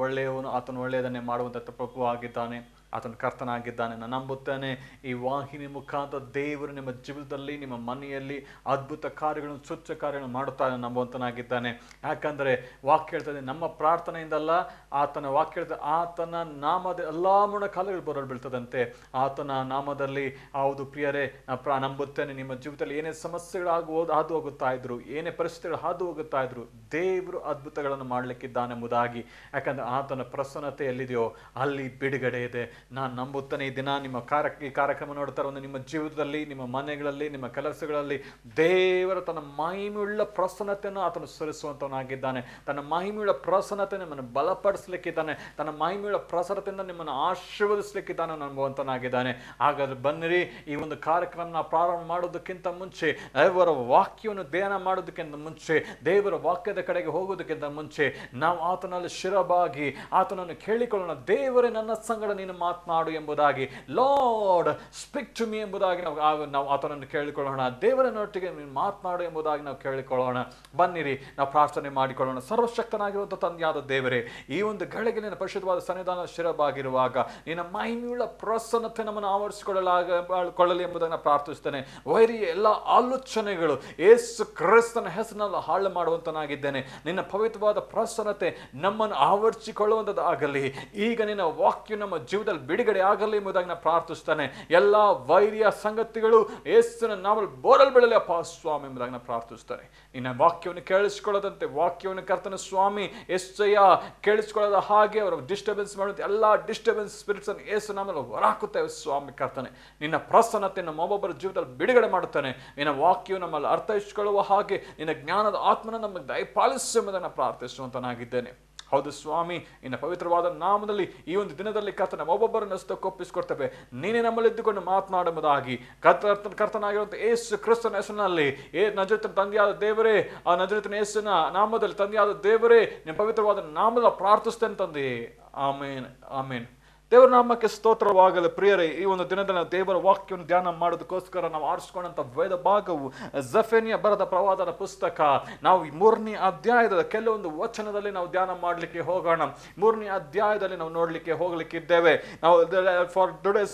ಒಳ್ಳೆಯವನು ಆತನು ಒಳ್ಳೆಯದನ್ನೇ ಮಾಡುವಂಥ ಪ್ರಭು ಆಗಿದ್ದಾನೆ ಆತನು ಕರ್ತನಾಗಿದ್ದಾನೆ ನಾನು ನಂಬುತ್ತೇನೆ ಈ ವಾಹಿನಿ ಮುಖಾಂತರ ದೇವರು ನಿಮ್ಮ ಜೀವಿತದಲ್ಲಿ ನಿಮ್ಮ ಮನೆಯಲ್ಲಿ ಅದ್ಭುತ ಕಾರ್ಯಗಳನ್ನು ಸ್ವಚ್ಛ ಕಾರ್ಯಗಳನ್ನು ಮಾಡುತ್ತಾನೆ ನಂಬುವಂತನಾಗಿದ್ದಾನೆ ಯಾಕಂದರೆ ವಾಕ್ಯ ಹೇಳ್ತದೆ ನಮ್ಮ ಪ್ರಾರ್ಥನೆಯಿಂದಲ್ಲ ಆತನ ವಾಕ್ಯ ಹೇಳ್ತದೆ ಆತನ ನಾಮದ ಎಲ್ಲ ಮುಣ ಕಾಲಗಳು ಬರಲು ಬೀಳ್ತದಂತೆ ಆತನ ನಾಮದಲ್ಲಿ ಹೌದು ಪ್ರಿಯರೇ ನಾನು ಪ್ರಾ ನಂಬುತ್ತೇನೆ ನಿಮ್ಮ ಜೀವಿತದಲ್ಲಿ ಏನೇ ಸಮಸ್ಯೆಗಳು ಆಗು ಹಾದು ಹೋಗುತ್ತಾ ಇದ್ರು ಏನೇ ಪರಿಸ್ಥಿತಿಗಳು ಹಾದು ಹೋಗುತ್ತಾ ಇದ್ರು ದೇವರು ಅದ್ಭುತಗಳನ್ನು ಮಾಡಲಿಕ್ಕಿದ್ದಾನೆಂಬುದಾಗಿ ಯಾಕಂದ್ರೆ ಆತನ ಪ್ರಸನ್ನತೆ ಎಲ್ಲಿದೆಯೋ ಅಲ್ಲಿ ಬಿಡುಗಡೆ ಇದೆ ನಾನು ನಂಬುತ್ತೇನೆ ಈ ದಿನ ನಿಮ್ಮ ಕಾರ್ಯ ಈ ಕಾರ್ಯಕ್ರಮ ನೋಡ್ತಾರೆ ಒಂದು ನಿಮ್ಮ ಜೀವಿತದಲ್ಲಿ ನಿಮ್ಮ ಮನೆಗಳಲ್ಲಿ ನಿಮ್ಮ ಕೆಲಸಗಳಲ್ಲಿ ದೇವರ ತನ್ನ ಮಹಿಮೆಯುಳ್ಳ ಪ್ರಸನ್ನತೆಯನ್ನು ಆತನು ಸುರಿಸುವಂತವನಾಗಿದ್ದಾನೆ ತನ್ನ ಮಹಿಮೆಯುಳ್ಳ ಪ್ರಸನ್ನತೆ ನಿಮ್ಮನ್ನು ಬಲಪಡಿಸಲಿಕ್ಕಿದ್ದಾನೆ ತನ್ನ ಮಹಿಮೆಯುಳ್ಳ ಪ್ರಸನ್ನತೆಯಿಂದ ನಿಮ್ಮನ್ನು ಆಶೀರ್ವದಿಸಲಿಕ್ಕಿದ್ದಾನೆ ನಂಬುವಂತನಾಗಿದ್ದಾನೆ ಹಾಗಾದ್ರೆ ಬನ್ನಿರಿ ಈ ಒಂದು ಕಾರ್ಯಕ್ರಮ ನಾವು ಪ್ರಾರಂಭ ಮಾಡೋದಕ್ಕಿಂತ ಮುಂಚೆ ದೇವರ ವಾಕ್ಯವನ್ನು ಧ್ಯಾನ ಮಾಡೋದಕ್ಕಿಂತ ಮುಂಚೆ ದೇವರ ವಾಕ್ಯದ ಕಡೆಗೆ ಹೋಗೋದಕ್ಕಿಂತ ಮುಂಚೆ ನಾವು ಆತನಲ್ಲಿ ಶಿರಬಾಗಿ ಆತನನ್ನು ಕೇಳಿಕೊಳ್ಳೋಣ ದೇವರೇ ನನ್ನ ಸಂಗಡ ನೀನು ಮಾತನಾಡು ಎಂಬುದಾಗಿ ಲಾರ್ಡ್ ಸ್ಪಿಕ್ ಟು ಮಿ ಎಂಬುದಾಗಿ ನಾವು ಆ- ನಾವು ಆತನನ್ನು ಕೇಳಿಕೊಳ್ಳೋಣ ದೇವರನ್ನೊಟ್ಟಿಗೆ ನೀನು ಮಾತನಾಡು ಎಂಬುದಾಗಿ ನಾವು ಕೇಳಿಕೊಳ್ಳೋಣ ಬನ್ನಿರಿ ನಾವು ಪ್ರಾರ್ಥನೆ ಮಾಡಿಕೊಳ್ಳೋಣ ಸರ್ವಶಕ್ತನಾಗಿರುವಂಥ ತಂದೆಯಾದ ದೇವರೇ ಈ ಒಂದು ಗಳಿಗೆ ನಿನ್ನ ಪರಿಶುದ್ಧವಾದ ಸನ್ನಿಧಾನ ಶಿರಬಾಗಿರುವಾಗ ನಿನ್ನ ಮಹಿಮೆಯುಳ್ಳ ಪ್ರಸನ್ನತೆ ನಮ್ಮನ್ನು ಆವರಿಸಿಕೊಳ್ಳಲಾಗ ಕೊಳ್ಳಲಿ ಎಂಬುದನ್ನು ನಾನು ಪ್ರಾರ್ಥಿಸ್ತೇನೆ ವೈರಿ ಎಲ್ಲ ಆಲೋಚನೆಗಳು ಏಸು ಕ್ರಿಸ್ತನ ಹೆಸರಿನಲ್ಲಿ ಹಾಳು ಮಾಡುವಂತನಾಗಿದ್ದೇನೆ ನಿನ್ನ ಪವಿತ್ರವಾದ ಪ್ರಸನ್ನತೆ ನಮ್ಮನ್ನು ಆವರಿಸಿಕೊಳ್ಳುವಂಥದ್ದಾಗಲಿ ಈಗ ನಿನ್ನ ವಾಕ್ಯ ನಮ್ಮ ಜೀವನದಲ್ಲಿ ಬಿಡುಗಡೆ ಆಗಲಿ ಎಂಬುದಾಗಿ ನಾನು ಪ್ರಾರ್ಥಿಸ್ತೇನೆ ಎಲ್ಲ ವೈರಿಯ ಸಂಗತಿಗಳು ಏಸಿನ ನಾವಲ್ಲಿ ಬೋರಲ್ ಬೀಳಲಿ ಅಪ್ಪ ಸ್ವಾಮಿ ಎಂಬುದಾಗಿ ನಾನು ಪ್ರಾರ್ಥಿಸ್ತೇನೆ ನಿನ್ನ ವಾಕ್ಯವನ್ನು ಕೇಳಿಸಿಕೊಳ್ಳದಂತೆ ವಾಕ್ಯವನ್ನು ಕರ್ತನ ಸ್ವಾಮಿ ಎಷ್ಟಯ್ಯ ಕೇಳಿಸಿಕೊಳ್ಳದ ಹಾಗೆ ಅವರು ಡಿಸ್ಟರ್ಬೆನ್ಸ್ ಮಾಡುವಂತೆ ಎಲ್ಲ ಡಿಸ್ಟರ್ಬೆನ್ಸ್ ಸ್ಪಿರಿಟ್ಸ್ ಅನ್ನು ಏಸು ನಮ್ಮಲ್ಲಿ ಹೊರಾಕುತ್ತೇವೆ ಸ್ವಾಮಿ ಕರ್ತನೆ ನಿನ್ನ ಪ್ರಸನ್ನತೆ ನಮ್ಮ ಒಬ್ಬೊಬ್ಬರ ಜೀವಿತದಲ್ಲಿ ಬಿಡುಗಡೆ ಮಾಡುತ್ತಾನೆ ನಿನ್ನ ವಾಕ್ಯವು ನಮ್ಮಲ್ಲಿ ಅರ್ಥೈಸಿಕೊಳ್ಳುವ ಹಾಗೆ ನಿನ್ನ ಜ್ಞಾನದ ಆತ್ಮನ ನಮಗೆ ದಯಪಾಲಿಸು ಎಂಬುದನ್ನು ಪ್ರಾರ್ಥಿಸುವಂತನಾಗಿದ್ದೇನೆ ಹೌದು ಸ್ವಾಮಿ ನಿನ್ನ ಪವಿತ್ರವಾದ ನಾಮದಲ್ಲಿ ಈ ಒಂದು ದಿನದಲ್ಲಿ ಕರ್ತನ ಒಬ್ಬೊಬ್ಬರನ್ನು ಒಪ್ಪಿಸಿಕೊಡ್ತೇವೆ ನೀನೇ ನಮ್ಮಲ್ಲಿ ಇದ್ದುಕೊಂಡು ಮಾತನಾಡುವುದಾಗಿ ಕರ್ತ ಕರ್ತನಾಗಿರುವಂಥ ಏಸು ಕ್ರಿಸ್ತನ ಹೆಸರಿನಲ್ಲಿ ಏ ನಜರಿತನ ತಂದೆಯಾದ ದೇವರೇ ಆ ನಜರಿತನ ಯೇಸುವಿನ ನಾಮದಲ್ಲಿ ತಂದೆಯಾದ ದೇವರೇ ನಿಮ್ಮ ಪವಿತ್ರವಾದ ನಾಮದ ಪ್ರಾರ್ಥಿಸ್ತೇನೆ ತಂದೆ ಆಮೇನ್ ಆಮೇನ್ ದೇವರ ನಾಮಕ್ಕೆ ಸ್ತೋತ್ರವಾಗಲು ಪ್ರಿಯರೇ ಈ ಒಂದು ದಿನದಲ್ಲಿ ನಾವು ದೇವರ ವಾಕ್ಯವನ್ನು ಧ್ಯಾನ ಮಾಡೋದಕ್ಕೋಸ್ಕರ ನಾವು ಆರಿಸ್ಕೊಂಡಂಥ ವೇದ ಭಾಗವು ಜಫೆನಿಯ ಬರದ ಪ್ರವಾದನ ಪುಸ್ತಕ ನಾವು ಈ ಮೂರನೇ ಅಧ್ಯಾಯದ ಕೆಲವೊಂದು ವಚನದಲ್ಲಿ ನಾವು ಧ್ಯಾನ ಮಾಡಲಿಕ್ಕೆ ಹೋಗೋಣ ಮೂರನೇ ಅಧ್ಯಾಯದಲ್ಲಿ ನಾವು ನೋಡಲಿಕ್ಕೆ ಹೋಗ್ಲಿಕ್ಕಿದ್ದೇವೆ ನಾವು for today's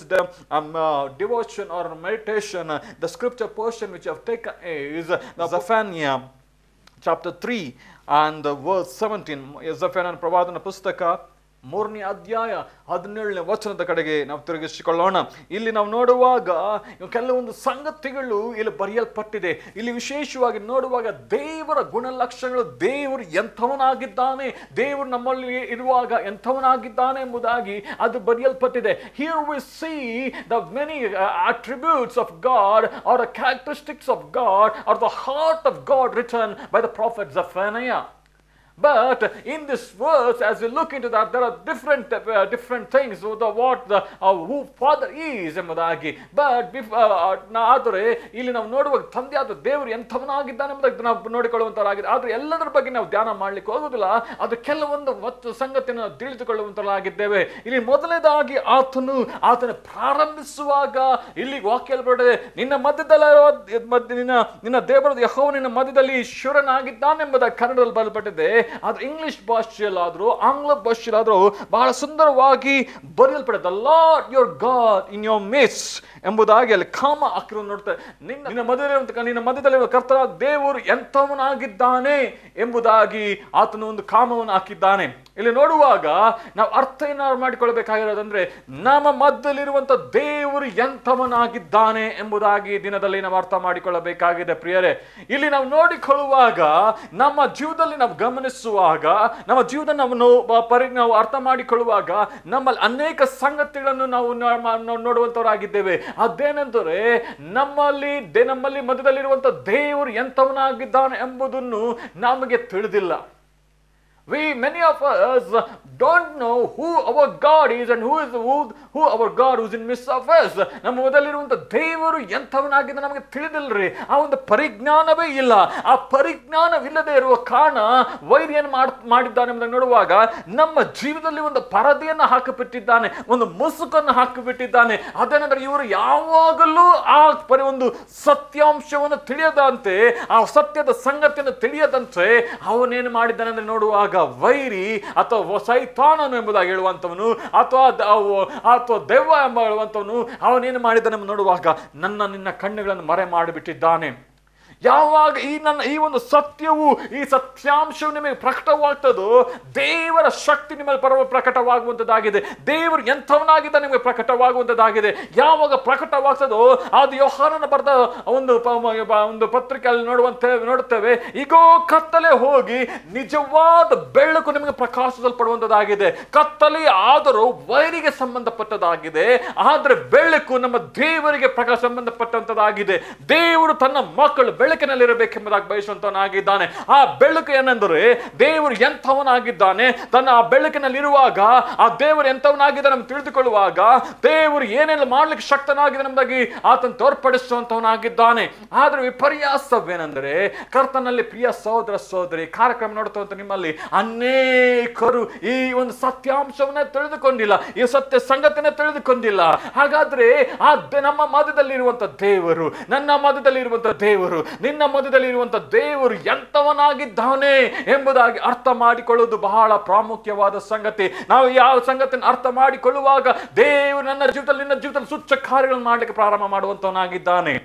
devotion or meditation the scripture portion which have taken is Zephaniah chapter three and verse seventeen ಜಫೇನನ್ ಪ್ರವಾದನ ಪುಸ್ತಕ ಮೂರನೇ ಅಧ್ಯಾಯ ಹದಿನೇಳನೇ ವಚನದ ಕಡೆಗೆ ನಾವು ತಿರುಗಿಸಿಕೊಳ್ಳೋಣ ಇಲ್ಲಿ ನಾವು ನೋಡುವಾಗ ಕೆಲವೊಂದು ಸಂಗತಿಗಳು ಇಲ್ಲಿ ಬರೆಯಲ್ಪಟ್ಟಿದೆ ಇಲ್ಲಿ ವಿಶೇಷವಾಗಿ ನೋಡುವಾಗ ದೇವರ ಗುಣಲಕ್ಷಣಗಳು ದೇವರು ಎಂಥವನಾಗಿದ್ದಾನೆ ದೇವರು ನಮ್ಮಲ್ಲಿ ಇರುವಾಗ ಎಂಥವನಾಗಿದ್ದಾನೆ ಎಂಬುದಾಗಿ ಅದು ಬರೆಯಲ್ಪಟ್ಟಿದೆ here we see the many attributes of God or the characteristics of God or the heart of God written by the prophet Zephaniah. But in this verse, as we look into that, there are different uh, different things. So the what the uh, who Father is ಎಂಬುದಾಗಿ but ಬಿಫ್ ಆದರೆ ಇಲ್ಲಿ ನಾವು ನೋಡುವಾಗ ತಂದೆಯಾದ ದೇವರು ಎಂಥವನಾಗಿದ್ದಾನೆ ಎಂಬುದಾಗಿ ನಾವು ನೋಡಿಕೊಳ್ಳುವಂತರಾಗಿದೆ ಆದರೆ ಎಲ್ಲದರ ಬಗ್ಗೆ ನಾವು ಧ್ಯಾನ ಮಾಡ್ಲಿಕ್ಕೆ ಹೋಗುದಿಲ್ಲ ಅದು ಕೆಲವೊಂದು ಮತ್ತು ಸಂಗತಿಯನ್ನು ನಾವು ತಿಳಿದುಕೊಳ್ಳುವಂತರಾಗಿದ್ದೇವೆ ಇಲ್ಲಿ ಮೊದಲನೇದಾಗಿ ಆತನು ಆತನ ಪ್ರಾರಂಭಿಸುವಾಗ ಇಲ್ಲಿ ವಾಕ್ಯ ಬರ್ತದೆ ನಿನ್ನ ಮಧ್ಯದಲ್ಲಿ ಮಧ್ಯ- ನಿನ್ನ ನಿನ್ನ ದೇವರದ ಯಹೋ ನಿನ್ನ ಮಧ್ಯದಲ್ಲಿ ಶೂರನಾಗಿದ್ದಾನೆಂಬುದಾಗಿ ಕನ್ನಡದಲ್ಲಿ ಬರೆಯಲ್ಪಟ್ಟಿದೆ ಆದ್ರೆ ಇಂಗ್ಲಿಷ್ ಭಾಷೆಯಲ್ಲಾದ್ರೂ ಆಂಗ್ಲ ಭಾಷೆಯಲ್ಲಾದ್ರೂ ಬಹಳ ಸುಂದರವಾಗಿ ಬರೆಯಲ್ಪಟ್ಟಿದೆ Lord your God in your midst ಎಂಬುದಾಗಿ ಅಲ್ಲಿ ಕಾಮ ಹಾಕಿರೋ ನೋಡ್ತಾರೆ ನಿನ್ನ ನಿನ್ನ ಮಧ್ಯದಲ್ಲಿರುವಂತ ನಿನ್ನ ಮಧ್ಯದಲ್ಲಿರುವ ಕರ್ತರ ದೇವರು ಎಂಥವನಾಗಿದ್ದಾನೆ ಎಂಬುದಾಗಿ ಆತನು ಒಂದು ಕಾಮವನ್ನು ಹಾಕಿದ್ದಾನೆ ಇಲ್ಲಿ ನೋಡುವಾಗ ನಾವು ಅರ್ಥ ಏನಾದ್ರು ಮಾಡಿಕೊಳ್ಬೇಕಾಗಿರೋದಂದ್ರೆ ನಮ್ಮ ಮಧ್ಯದಲ್ಲಿರುವಂತ ದೇವರು ಎಂಥವನಾಗಿದ್ದಾನೆ ಎಂಬುದಾಗಿ ಈ ದಿನದಲ್ಲಿ ನಾವು ಅರ್ಥ ಮಾಡಿಕೊಳ್ಳಬೇಕಾಗಿದೆ ಪ್ರಿಯರೇ ಇಲ್ಲಿ ನಾವು ನೋಡಿಕೊಳ್ಳುವಾಗ ನಮ್ಮ ಜೀವನದಲ್ಲಿ ನಾವು ಗಮನಿಸುವಾಗ ನಮ್ಮ ಜೀವನ ನಾವು ನೋ- ಬ- ಪರಿ ನಾವು ಅರ್ಥ ಮಾಡಿಕೊಳ್ಳುವಾಗ ನಮ್ಮಲ್ಲಿ ಅನೇಕ ಸಂಗತಿಗಳನ್ನು ನಾವು ನೋ- ಮ- ನಾವು ನೋಡುವಂತವರಾಗಿದ್ದೇವೆ ಅದೇನೆಂದರೆ ನಮ್ಮಲ್ಲಿ ದೇ- ನಮ್ಮಲ್ಲಿ ಮಧ್ಯದಲ್ಲಿರುವಂತ ದೇವರು ಎಂಥವನಾಗಿದ್ದಾನೆ ಎಂಬುದನ್ನು ನಮಗೆ ತಿಳಿದಿಲ್ಲ We, many of us, don't know who our God is and who is who, who our God who's in midst of us. ನಮ್ಮ ಮೊದಲಿರುವಂಥ ದೇವರು ಎಂಥವನಾಗಿದ್ದ ನಮಗೆ ತಿಳಿದಿಲ್ಲರಿ ಆ ಒಂದು ಪರಿಜ್ಞಾನವೇ ಇಲ್ಲ ಆ ಪರಿಜ್ಞಾನವಿಲ್ಲದೆ ಇರುವ ಕಾರಣ ವೈರಿ ಏನು ಮಾಡ್ ಮಾಡಿದ್ದಾನೆ ಎಂಬುದನ್ನು ನೋಡುವಾಗ ನಮ್ಮ ಜೀವನದಲ್ಲಿ ಒಂದು ಪರದೆಯನ್ನು ಹಾಕಿಬಿಟ್ಟಿದ್ದಾನೆ ಒಂದು ಮುಸುಕನ್ನು ಹಾಕಿಬಿಟ್ಟಿದ್ದಾನೆ ಅದೇನೆಂದ್ರೆ ಇವರು ಯಾವಾಗಲೂ ಆ ಪರಿ ಒಂದು ಸತ್ಯಾಂಶವನ್ನು ತಿಳಿಯದಂತೆ ಆ ಸತ್ಯದ ಸಂಗತಿಯನ್ನು ತಿಳಿಯದಂತೆ ಅವನೇನು ಮಾಡಿದ್ದಾನೆ ಅಂದ್ರೆ ನೋಡುವಾಗ ವೈರಿ ಅಥವಾ ಸೈತಾನನು ಎಂಬುದಾಗಿ ಹೇಳುವಂಥವನು ಅಥವಾ ದ- ಅವ- ಅಥವಾ ದೆವ್ವ ಎಂಬ ಹೇಳುವಂಥವನು ಅವನೇನು ಮಾಡಿದ್ದಾನೆ ನೋಡುವಾಗ ನನ್ನ ನಿನ್ನ ಕಣ್ಣುಗಳನ್ನು ಮರೆ ಮಾಡಿಬಿಟ್ಟಿದ್ದಾನೆ ಯಾವಾಗ ಈ ನನ್ನ ಈ ಒಂದು ಸತ್ಯವು ಈ ಸತ್ಯಾಂಶವು ನಿಮಗೆ ಪ್ರಕಟವಾಗ್ತದೋ ದೇವರ ಶಕ್ತಿ ನಿಮ್ಮಲ್ಲಿ ಪರವ ಪ್ರಕಟವಾಗುವಂಥದ್ದಾಗಿದೆ ದೇವರು ಎಂಥವನಾಗಿದ್ದ ನಿಮಗೆ ಪ್ರಕಟವಾಗುವಂಥದ್ದಾಗಿದೆ ಯಾವಾಗ ಪ್ರಕಟವಾಗ್ತದೋ ಅದು ಯೋಹಾನನ ಬರೆದ ಒಂದು ಪ- ಮ- ಬ- ಒಂದು ಪತ್ರಿಕೆಯಲ್ಲಿ ನೋಡುವಂತೆ ನೋಡುತ್ತೇವೆ ಈಗೋ ಕತ್ತಲೆ ಹೋಗಿ ನಿಜವಾದ ಬೆಳಕು ನಿಮಗೆ ಪ್ರಕಾಶಿಸಲ್ಪಡುವಂಥದ್ದಾಗಿದೆ ಕತ್ತಲೆ ಆದರೂ ವೈರಿಗೆ ಸಂಬಂಧಪಟ್ಟದಾಗಿದೆ ಆದರೆ ಬೆಳಕು ನಮ್ಮ ದೇವರಿಗೆ ಪ್ರಕಾಶ ಸಂಬಂಧಪಟ್ಟಂತದಾಗಿದೆ ದೇವರು ತನ್ನ ಮಕ್ಕಳು ಬೆಳಕಿನಲ್ಲಿರಬೇಕೆಂಬುದಾಗಿ ಬಯಸುವಂತವನಾಗಿದ್ದಾನೆ ಆ ಬೆಳಕು ಏನೆಂದರೆ ದೇವರು ಎಂಥವನಾಗಿದ್ದಾನೆ ತನ್ನ ಆ ಬೆಳಕಿನಲ್ಲಿರುವಾಗ ಆ ದೇವರು ಎಂಥವನಾಗಿದ್ದಾನೆ ನಮ್ಗೆ ತಿಳಿದುಕೊಳ್ಳುವಾಗ ದೇವರು ಏನೆಲ್ಲ ಮಾಡ್ಲಿಕ್ಕೆ ಶಕ್ತನಾಗಿದೆ ಎಂಬುದಾಗಿ ಆತನ ತೋರ್ಪಡಿಸುವಂತವನಾಗಿದ್ದಾನೆ ಆದ್ರೆ ವಿಪರ್ಯಾಸವೇನೆಂದರೆ ಕರ್ತನಲ್ಲಿ ಪ್ರಿಯ ಸಹೋದರ ಸಹೋದರಿ ಕಾರ್ಯಕ್ರಮ ನೋಡುತ್ತಂತ ನಿಮ್ಮಲ್ಲಿ ಅನೇಕರು ಈ ಒಂದು ಸತ್ಯಾಂಶವನ್ನ ತಿಳಿದುಕೊಂಡಿಲ್ಲ ಈ ಸತ್ಯ ಸಂಗತಿನ ತಿಳಿದುಕೊಂಡಿಲ್ಲ ಹಾಗಾದ್ರೆ ಆ ದ- ನಮ್ಮ ಮಧ್ಯದಲ್ಲಿರುವಂತ ದೇವರು ನನ್ನ ಮಧ್ಯದಲ್ಲಿರುವಂತ ದೇವರು ನಿನ್ನ ಮಧ್ಯದಲ್ಲಿರುವಂತ ದೇವರು ಎಂತವನಾಗಿದ್ದಾನೆ ಎಂಬುದಾಗಿ ಅರ್ಥ ಮಾಡಿಕೊಳ್ಳುವುದು ಬಹಳ ಪ್ರಾಮುಖ್ಯವಾದ ಸಂಗತಿ ನಾವು ಯಾವ ಸಂಗತಿಯನ್ನು ಅರ್ಥ ಮಾಡಿಕೊಳ್ಳುವಾಗ ದೇವರು ನನ್ನ ಜೀವಿತದಲ್ಲಿ ನಿನ್ನ ಜೀವಿತದಲ್ಲಿ ಸುಚ್ಚ ಕಾರ್ಯಗಳನ್ನು ಮಾಡಲಿಕ್ಕೆ ಪ್ರಾರಂಭ ಮಾಡುವಂತವನಾಗಿದ್ದಾನೆ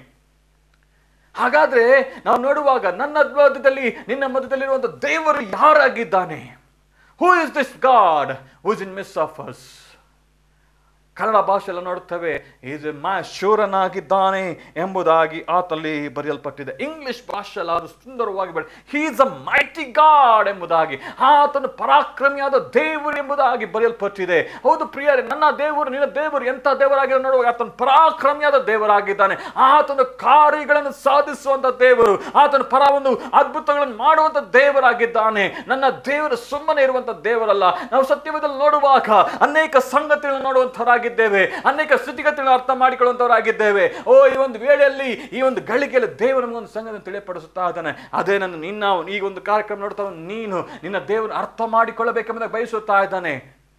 ಹಾಗಾದ್ರೆ ನಾವು ನೋಡುವಾಗ ನನ್ನ ಮಧ್ಯದಲ್ಲಿ ನಿನ್ನ ಮಧ್ಯದಲ್ಲಿರುವಂತ ದೇವರು ಯಾರಾಗಿದ್ದಾನೆ who is this God who is in midst of us Kannada ಭಾಷೆಯಲ್ಲಿ ನೋಡುತ್ತೇವೆ ಈಸ್ ಮಾ ಶೂರನಾಗಿದ್ದಾನೆ ಎಂಬುದಾಗಿ ಆತಲ್ಲಿ ಬರೆಯಲ್ಪಟ್ಟಿದೆ ಇಂಗ್ಲಿಷ್ ಭಾಷೆಯಲ್ಲಿ ಅದು ಸುಂದರವಾಗಿ ಬರೆ ಹೀಸ್ ಅ ಮೈಟಿ ಗಾಡ್ ಎಂಬುದಾಗಿ ಆತನು ಪರಾಕ್ರಮಿಯಾದ ದೇವರು ಎಂಬುದಾಗಿ ಬರೆಯಲ್ಪಟ್ಟಿದೆ ಹೌದು ಪ್ರಿಯರೇ ನನ್ನ ದೇವರು ನಿನ್ನ ದೇವರು ಎಂಥ ದೇವರಾಗಿದೆ ನೋಡುವಾಗ ಆತನು ಪರಾಕ್ರಮಿಯಾದ ದೇವರಾಗಿದ್ದಾನೆ ಆತನು ಕಾರ್ಯಗಳನ್ನು ಸಾಧಿಸುವಂತ ದೇವರು ಆತನು ಪರ ಒಂದು ಅದ್ಭುತಗಳನ್ನು ಮಾಡುವಂತ ದೇವರಾಗಿದ್ದಾನೆ ನನ್ನ ದೇವರು ಸುಮ್ಮನೆ ಇರುವಂತ ದೇವರಲ್ಲ ನಾವು ಸತ್ಯವೇದಲ್ಲಿ ನೋಡುವಾಗ ಅನೇಕ ಸಂಗತಿಗಳನ್ನು ನೋಡುವಂತವರಾಗಿದ್ದೇವೆ ಅನೇಕ ಸ್ಥಿತಿಗತಿಗಳನ್ನು ಅರ್ಥ ಮಾಡಿಕೊಳ್ಳುವಂತವರಾಗಿದ್ದೇವೆ ಓ ಈ ಒಂದು ವೇಳೆಯಲ್ಲಿ ಈ ಒಂದು ಗಳಿಗೆಯಲ್ಲಿ ದೇವರು ನಮಗೊಂದು ಸಂಗತಿ ತಿಳಿಯಪಡಿಸುತ್ತಾ ಇದ್ದಾನೆ ಅದೇ ನನ್ನ ನಿನ್ನ ಈ ಒಂದು ಕಾರ್ಯಕ್ರಮ ನೋಡ್ತಾ ನೀನು ನಿನ್ನ ದೇವರನ್ನು ಅರ್ಥ ಮಾಡಿಕೊಳ್ಳಬೇಕೆಂಬುದಾಗಿ ಬಯಸುತ್ತಾ ಇದ್ದಾನೆ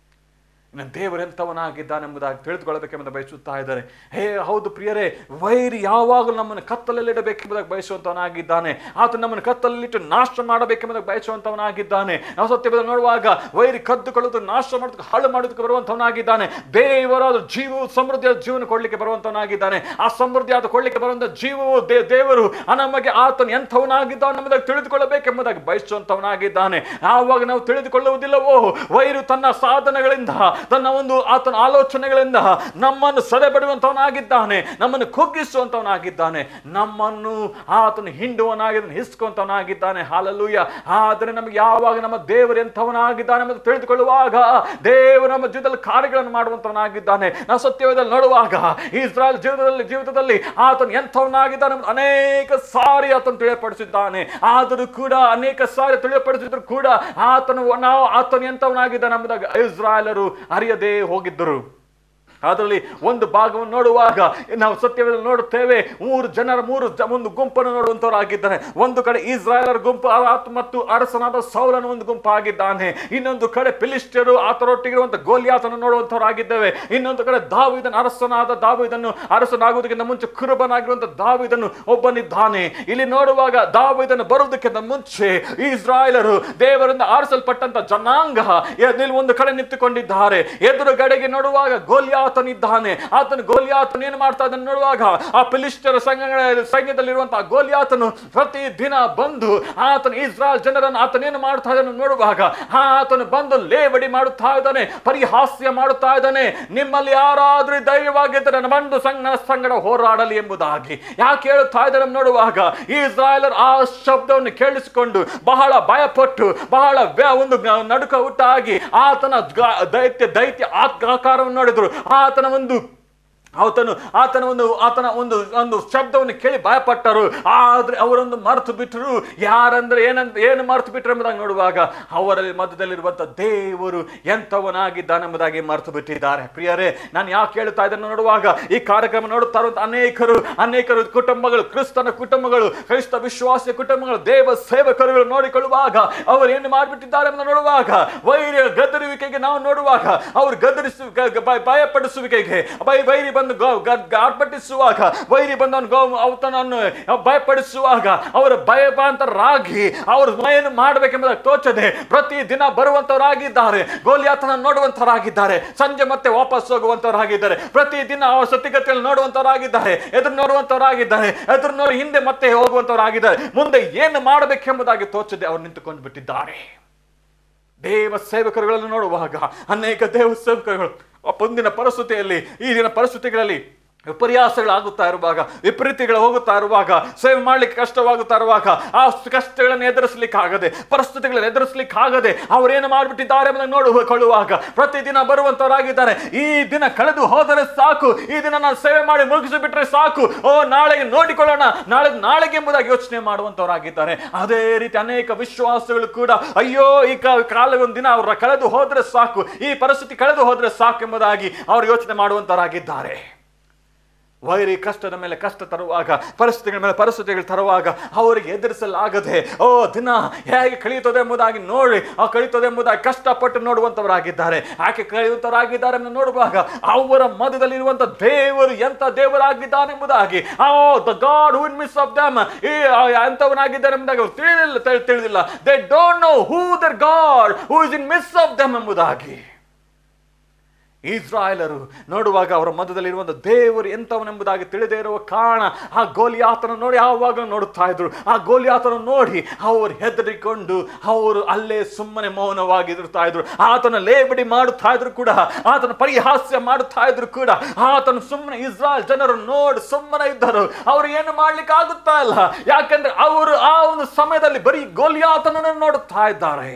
ನನ್ನ ದೇವರು ಎಂಥವನಾಗಿದ್ದಾನೆ ಎಂಬುದಾಗಿ ತಿಳಿದುಕೊಳ್ಳಬೇಕೆಂಬುದು ಬಯಸುತ್ತಾ ಇದ್ದಾರೆ ಹೇ ಹೌದು ಪ್ರಿಯರೇ ವೈರಿ ಯಾವಾಗಲೂ ನಮ್ಮನ್ನು ಕತ್ತಲಲ್ಲಿಡಬೇಕೆಂಬುದಾಗಿ ಬಯಸುವಂತವನಾಗಿದ್ದಾನೆ ಆತ ನಮ್ಮನ್ನು ಕತ್ತಲಲ್ಲಿಟ್ಟು ನಾಶ ಮಾಡಬೇಕೆಂಬುದಾಗಿ ಬಯಸುವಂತವನಾಗಿದ್ದಾನೆ ನಾವು ಸತ್ಯವನ್ನು ನೋಡುವಾಗ ವೈರಿ ಕದ್ದುಕೊಳ್ಳೋದು ನಾಶ ಮಾಡೋದಕ್ಕೆ ಹಾಳು ಮಾಡೋದಕ್ಕೆ ಬರುವಂತವನಾಗಿದ್ದಾನೆ ದೇವರಾದ ಜೀವವು ಸಮೃದ್ಧಿಯಾದ ಜೀವನ ಕೊಡ್ಲಿಕ್ಕೆ ಬರುವಂತವನಾಗಿದ್ದಾನೆ ಆ ಸಮೃದ್ಧಿಯಾದ ಕೊಡ್ಲಿಕ್ಕೆ ಬರುವಂತ ಜೀವವು ದೇ- ದೇವರು ಆ ನಮಗೆ ಆತನು ಎಂಥವನಾಗಿದ್ದಾನೆ ಎಂಬುದಾಗಿ ತಿಳಿದುಕೊಳ್ಳಬೇಕೆಂಬುದಾಗಿ ಬಯಸುವಂತವನಾಗಿದ್ದಾನೆ ಆವಾಗ ನಾವು ತಿಳಿದುಕೊಳ್ಳುವುದಿಲ್ಲವೋ ವೈರು ತನ್ನ ಸಾಧನಗಳಿಂದ ತನ್ನ ಒಂದು ಆತನ ಆಲೋಚನೆಗಳಿಂದ ನಮ್ಮನ್ನು ಸೆಳೆಬಡುವಂತವನಾಗಿದ್ದಾನೆ ನಮ್ಮನ್ನು ಕುಗ್ಗಿಸುವಂತವನಾಗಿದ್ದಾನೆ ನಮ್ಮನ್ನು ಆತನು ಹಿಂಡುವನಾಗಿದ್ದಾನೆ ಹಿಸ್ಕೊಂತವನಾಗಿದ್ದಾನೆ ಹಾಲಲ್ಲೂಯ ಆದರೆ ನಮಗೆ ಯಾವಾಗ ನಮ್ಮ ದೇವರು ಎಂಥವನಾಗಿದ್ದಾನೆ ಎಂದು ತಿಳಿದುಕೊಳ್ಳುವಾಗ ದೇವರು ನಮ್ಮ ಜೀವಿತದಲ್ಲಿ ಕಾರ್ಯಗಳನ್ನು ಮಾಡುವಂತವನಾಗಿದ್ದಾನೆ ನಾವು ಸತ್ಯವೇದಲ್ಲಿ ನೋಡುವಾಗ ಇಸ್ರಾಯಲ್ ಜೀವಿತದಲ್ಲಿ ಜೀವಿತದಲ್ಲಿ ಆತನು ಎಂಥವನಾಗಿದ್ದಾನೆ ಎಂಬುದು ಅನೇಕ ಸಾರಿ ಆತನು ತಿಳಿಯಪಡಿಸಿದ್ದಾನೆ ಆದರೂ ಕೂಡ ಅನೇಕ ಸಾರಿ ತಿಳಿಯಪಡಿಸಿದ್ರು ಕೂಡ ಆತನು ನಾವು ಆತನು ಎಂಥವನಾಗಿದ್ದಾನೆ ಎಂಬುದಾಗಿ ಇಸ್ರಾಯೇಲರು ಅರಿಯದೇ ಹೋಗಿದ್ದರು ಅದರಲ್ಲಿ ಒಂದು ಭಾಗವನ್ನು ನೋಡುವಾಗ ನಾವು ಸತ್ಯವನ್ನು ನೋಡುತ್ತೇವೆ ಮೂರು ಜನರ ಮೂರು ಜ- ಒಂದು ಗುಂಪನ್ನು ನೋಡುವಂತವರಾಗಿದ್ದಾನೆ ಒಂದು ಕಡೆ ಇಸ್ರಾಯೇಲರ ಗುಂಪು ಆತ ಮತ್ತು ಅರಸನಾದ ಸೌಲನ ಒಂದು ಗುಂಪು ಆಗಿದ್ದಾನೆ ಇನ್ನೊಂದು ಕಡೆ ಫಿಲಿಸ್ಟಿಯರು ಆತರೊಟ್ಟಿಗಿರುವಂತ ಗೋಲಿಯಾತನ ನೋಡುವಂತವರಾಗಿದ್ದೇವೆ ಇನ್ನೊಂದು ಕಡೆ ದಾವಿದನ ಅರಸನಾದ ದಾವಿದನ್ನು ಅರಸನಾಗುವುದಕ್ಕಿಂತ ಮುಂಚೆ ಕುರುಬನಾಗಿರುವಂತ ದಾವಿದನು ಒಬ್ಬನಿದ್ದಾನೆ ಇಲ್ಲಿ ನೋಡುವಾಗ ದಾವಿದನು ಬರುವುದಕ್ಕಿಂತ ಮುಂಚೆ ಇಸ್ರಾಯೇಲರು ದೇವರಿಂದ ಆರಿಸಲ್ಪಟ್ಟಂತ ಜನಾಂಗ ಎಲ್ಲಿ ಒಂದು ಕಡೆ ನಿಂತುಕೊಂಡಿದ್ದಾರೆ ಎದುರುಗಡೆಗೆ ನೋಡುವಾಗ ಗೋಲಿಯಾತನಿದ್ದಾನೆ ಆತನು ಗೋಲಿಯಾತನು ಏನು ಮಾಡ್ತಾ ಇದ್ದಾನೆ ನೋಡುವಾಗ ಆ ಫಿಲಿಸ್ಟರ ಸಂಘ ಸೈನ್ಯದಲ್ಲಿರುವಂತಹ ಗೋಲಿಯಾತನು ಪ್ರತಿ ದಿನ ಬಂದು ಆತನು ಇಸ್ರಾಯಲ್ ಜನರನ್ನು ಆತನೇನು ಮಾಡ್ತಾ ಇದ್ದಾನೆ ನೋಡುವಾಗ ಆತನು ಬಂದು ಲೇವಡಿ ಮಾಡುತ್ತಾ ಇದ್ದಾನೆ ಪರಿಹಾಸ್ಯ ಮಾಡುತ್ತಾ ಇದ್ದಾನೆ ನಿಮ್ಮಲ್ಲಿ ಯಾರಾದ್ರೂ ಧೈರ್ಯವಾಗಿದ್ದರೆ ನನ್ನ ಬಂದು ಸಂಘ ನನ್ನ ಸಂಗಡ ಹೋರಾಡಲಿ ಎಂಬುದಾಗಿ ಯಾಕೆ ಹೇಳುತ್ತಾ ಇದ್ದಾರೆ ನೋಡುವಾಗ ಇಸ್ರಾಯೇಲರ್ ಆ ಶಬ್ದವನ್ನು ಕೇಳಿಸಿಕೊಂಡು ಬಹಳ ಭಯಪಟ್ಟು ಬಹಳ ವ್ಯ- ಒಂದು ಗ- ನಡುಕ ಹುಟ್ಟಾಗಿ ಆತನ ಗ- ದೈತ್ಯ ದೈತ್ಯ ಆತ್- ಆಕಾರವನ್ನು ನೋಡಿದ್ರು ಆತನ ಒಂದು ಆತನು ಆತನ ಒಂದು ಆತನ ಒಂದು ಒಂದು ಶಬ್ದವನ್ನು ಕೇಳಿ ಭಯಪಟ್ಟರು ಆದ್ರೆ ಅವರೊಂದು ಮರೆತು ಬಿಟ್ಟರು ಯಾರಂದ್ರೆ ಏನಂತ ಏನು ಮರೆತು ಬಿಟ್ಟರು ಎಂಬುದಾಗಿ ನೋಡುವಾಗ ಅವರಲ್ಲಿ ಮಧ್ಯದಲ್ಲಿರುವಂತ ದೇವರು ಎಂಥವನಾಗಿದ್ದಾನೆ ಎಂಬುದಾಗಿ ಮರೆತು ಬಿಟ್ಟಿದ್ದಾರೆ ಪ್ರಿಯರೇ ನಾನು ಯಾಕೆ ಹೇಳ್ತಾ ಇದ್ದೇನೆ ನೋಡುವಾಗ ಈ ಕಾರ್ಯಕ್ರಮ ನೋಡುತ್ತಾ ಇರುವಂತ ಅನೇಕರು ಅನೇಕರು ಕುಟುಂಬಗಳು ಕ್ರಿಸ್ತನ ಕುಟುಂಬಗಳು ಕ್ರೈಸ್ತ ವಿಶ್ವಾಸ ಕುಟುಂಬಗಳು ದೇವ ಸೇವಕರುಗಳು ನೋಡಿಕೊಳ್ಳುವಾಗ ಅವರು ಏನು ಮಾಡಿಬಿಟ್ಟಿದ್ದಾರೆ ಎಂದು ನೋಡುವಾಗ ವೈರ್ಯ ಗದರುವಿಕೆಗೆ ನಾವು ನೋಡುವಾಗ ಅವರು ಗದರಿಸು ಗ- ಗ- ಭಯ- ಭಯಪಡಿಸುವಿಕೆಗೆ ಬೈ ವೈರಿ ಬಂದು ಗೋ ಗ- ಆರ್ಭಟಿಸುವಾಗ ವೈರಿ ಬಂದು ಅವನು ಗೋ ಅವತನನ್ನು ಭಯಪಡಿಸುವಾಗ ಅವರು ಭಯಭಾಂತರಾಗಿ ಅವರು ಏನು ಮಾಡಬೇಕೆಂಬುದಾಗಿ ತೋಚದೆ ಪ್ರತಿ ದಿನ ಬರುವಂತವರಾಗಿದ್ದಾರೆ ಗೋಲಿಯಾತನ ನೋಡುವಂತವರಾಗಿದ್ದಾರೆ ಸಂಜೆ ಮತ್ತೆ ವಾಪಸ್ ಹೋಗುವಂತವರಾಗಿದ್ದಾರೆ ಪ್ರತಿ ದಿನ ಅವರ ಸತಿಗತಿಯಲ್ಲಿ ನೋಡುವಂತವರಾಗಿದ್ದಾರೆ ಎದುರು ನೋಡುವಂತವರಾಗಿದ್ದಾರೆ ಎದುರು ನೋಡಿ ಹಿಂದೆ ಮತ್ತೆ ಹೋಗುವಂತವರಾಗಿದ್ದಾರೆ ಮುಂದೆ ಏನು ಮಾಡಬೇಕೆಂಬುದಾಗಿ ತೋಚದೆ ಅವರು ನಿಂತುಕೊಂಡು ಬಿಟ್ಟಿದ್ದಾರೆ ದೇವ ಸೇವಕರುಗಳನ್ನು ನೋಡುವಾಗ ಅನೇಕ ದೇವ ಸೇವಕರುಗಳು ಆ ಮುಂದಿನ ಪರಿಸ್ಥಿತಿಯಲ್ಲಿ ಈ ದಿನ ಪರಿಸ್ಥಿತಿಗಳಲ್ಲಿ ವಿಪರ್ಯಾಸಗಳಾಗುತ್ತಾ ಇರುವಾಗ ವಿಪರೀತಿಗಳು ಹೋಗುತ್ತಾ ಇರುವಾಗ ಸೇವೆ ಮಾಡ್ಲಿಕ್ಕೆ ಕಷ್ಟವಾಗುತ್ತಾ ಇರುವಾಗ ಆ ಕಷ್ಟಗಳನ್ನು ಎದುರಿಸಲಿಕ್ಕಾಗದೆ ಪರಿಸ್ಥಿತಿಗಳನ್ನು ಎದುರಿಸಲಿಕ್ಕಾಗದೆ ಅವರೇನು ಮಾಡಿಬಿಟ್ಟಿದ್ದಾರೆ ಎಂಬುದನ್ನು ನೋಡಿಕೊಳ್ಳುವಾಗ ಪ್ರತಿದಿನ ಬರುವಂತವರಾಗಿದ್ದಾರೆ ಈ ದಿನ ಕಳೆದು ಹೋದರೆ ಸಾಕು ಈ ದಿನ ನಾನು ಸೇವೆ ಮಾಡಿ ಮುಗಿಸಿಬಿಟ್ರೆ ಸಾಕು ಓ ನಾಳೆಗೆ ನೋಡಿಕೊಳ್ಳೋಣ ನಾಳೆ ನಾಳೆಗೆ ಎಂಬುದಾಗಿ ಯೋಚನೆ ಮಾಡುವಂತವರಾಗಿದ್ದಾರೆ ಅದೇ ರೀತಿ ಅನೇಕ ವಿಶ್ವಾಸಗಳು ಕೂಡ ಅಯ್ಯೋ ಈ ಕಾ- ಕಾಲ ಒಂದು ದಿನ ಅವರ ಕಳೆದು ಹೋದ್ರೆ ಸಾಕು ಈ ಪರಿಸ್ಥಿತಿ ಕಳೆದು ಹೋದ್ರೆ ಸಾಕು ಎಂಬುದಾಗಿ ಅವರು ಯೋಚನೆ ಮಾಡುವಂತವರಾಗಿದ್ದಾರೆ ವೈರಿ ಕಷ್ಟದ ಮೇಲೆ ಕಷ್ಟ ತರುವಾಗ ಪರಿಸ್ಥಿತಿಗಳ ಮೇಲೆ ಪರಿಸ್ಥಿತಿಗಳು ತರುವಾಗ ಅವರಿಗೆ ಎದುರಿಸಲಾಗದೆ ಓ ದಿನ ಹೇಗೆ ಕಳೆಯುತ್ತದೆ ಎಂಬುದಾಗಿ ನೋಡಿ ಆ ಕಳೆಯುತ್ತದೆ ಎಂಬುದಾಗಿ ಕಷ್ಟಪಟ್ಟು ನೋಡುವಂತವರಾಗಿದ್ದಾರೆ ಯಾಕೆ ಕಳೆಯುವಂತವರಾಗಿದ್ದಾರೆ ಎಂದು ನೋಡುವಾಗ ಅವರ ಮಧ್ಯದಲ್ಲಿರುವಂತ ದೇವರು ಎಂತ ದೇವರಾಗಿದ್ದಾನೆ ಎಂಬುದಾಗಿ ಓ the God who midst of them ಈ ಎಂತವನಾಗಿದ್ದಾರೆ ಎಂಬುದಾಗಿ ಅವರು ತಿಳಿದಿಲ್ಲ ತಿಳ್- ತಿಳಿದಿಲ್ಲ they don't know who their God who is in midst of them ಎಂಬುದಾಗಿ ಇಸ್ರಾಯೇಲರು ನೋಡುವಾಗ ಅವರ ಮಧ್ಯದಲ್ಲಿರುವಂಥ ದೇವರು ಎಂಥವನೆಂಬುದಾಗಿ ತಿಳಿದೇ ಇರುವ ಕಾರಣ ಆ ಗೋಲಿಯಾತನ ನೋಡಿ ಯಾವಾಗ ನೋಡುತ್ತಾ ಇದ್ರು ಆ ಗೋಲಿಯಾತನ ನೋಡಿ ಅವರು ಹೆದರಿಕೊಂಡು ಅವರು ಅಲ್ಲೇ ಸುಮ್ಮನೆ ಮೌನವಾಗಿರ್ತಾ ಇದ್ರು ಆತನ ಲೇಬಡಿ ಮಾಡುತ್ತಾ ಇದ್ರು ಕೂಡ ಆತನ ಪರಿಹಾಸ್ಯ ಮಾಡುತ್ತಾ ಇದ್ರು ಕೂಡ ಆತನು ಸುಮ್ಮನೆ ಇಸ್ರಾಯೇಲ್ ಜನರು ನೋಡಿ ಸುಮ್ಮನೆ ಇದ್ದರು ಅವರು ಏನು ಮಾಡ್ಲಿಕ್ಕೆ ಆಗುತ್ತಾ ಇಲ್ಲ ಯಾಕಂದ್ರೆ ಅವರು ಆ ಒಂದು ಸಮಯದಲ್ಲಿ ಬರೀ ಗೋಲಿಯಾತನನ್ನು ನೋಡುತ್ತಾ ಇದ್ದಾರೆ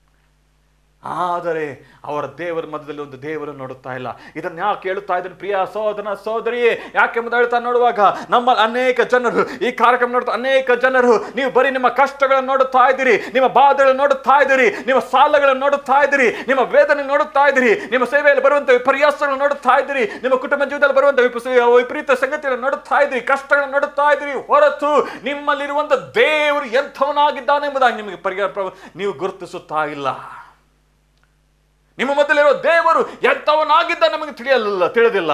ಆದರೆ ಅವರ ದೇವರ ಮಧ್ಯದಲ್ಲಿ ಒಂದು ದೇವರು ನೋಡುತ್ತಾ ಇಲ್ಲ ಇದನ್ನ ಯಾಕೆ ಹೇಳುತ್ತಾ ಇದ್ದೀನಿ ಪ್ರಿಯ ಸೋದನ ಸೋದರಿ ಯಾಕೆಂಬುದು ಹೇಳ್ತಾ ನೋಡುವಾಗ ನಮ್ಮ ಅನೇಕ ಜನರು ಈ ಕಾರ್ಯಕ್ರಮ ನೋಡುತ್ತಾ ಅನೇಕ ಜನರು ನೀವು ಬರೀ ನಿಮ್ಮ ಕಷ್ಟಗಳನ್ನು ನೋಡುತ್ತಾ ಇದ್ದೀರಿ ನಿಮ್ಮ ಬಾಧೆಗಳನ್ನು ನೋಡುತ್ತಾ ಇದ್ದೀರಿ ನಿಮ್ಮ ಸಾಲಗಳನ್ನು ನೋಡುತ್ತಾ ಇದ್ದೀರಿ ನಿಮ್ಮ ವೇದನೆ ನೋಡುತ್ತಾ ಇದ್ದೀರಿ ನಿಮ್ಮ ಸೇವೆಯಲ್ಲಿ ಬರುವಂತ ವಿಪರ್ಯಾಸಗಳನ್ನು ನೋಡುತ್ತಾ ಇದ್ದೀರಿ ನಿಮ್ಮ ಕುಟುಂಬ ಜೀವಿತದಲ್ಲಿ ಬರುವಂತ ವಿಪ- ವಿಪರೀತ ಸಂಗತಿಗಳನ್ನು ನೋಡುತ್ತಾ ಇದ್ದೀರಿ ಕಷ್ಟಗಳನ್ನು ನೋಡುತ್ತಾ ಇದ್ದೀರಿ ಹೊರತು ನಿಮ್ಮಲ್ಲಿರುವಂತ ದೇವರು ಎಂಥವನಾಗಿದ್ದಾನೆ ಎಂಬುದಾಗಿ ನಿಮಗೆ ಪರಿಹಾರ ಪ್ರ- ನೀವು ಗುರುತಿಸುತ್ತಾ ಇಲ್ಲ ನಿಮ್ಮ ಮಧ್ಯಲಿರೋ ದೇವರು ಎಂಥವನಾಗಿದ್ದ ನಮಗೆ ತಿಳಿಯಲಿಲ್ಲ ತಿಳಿದಿಲ್ಲ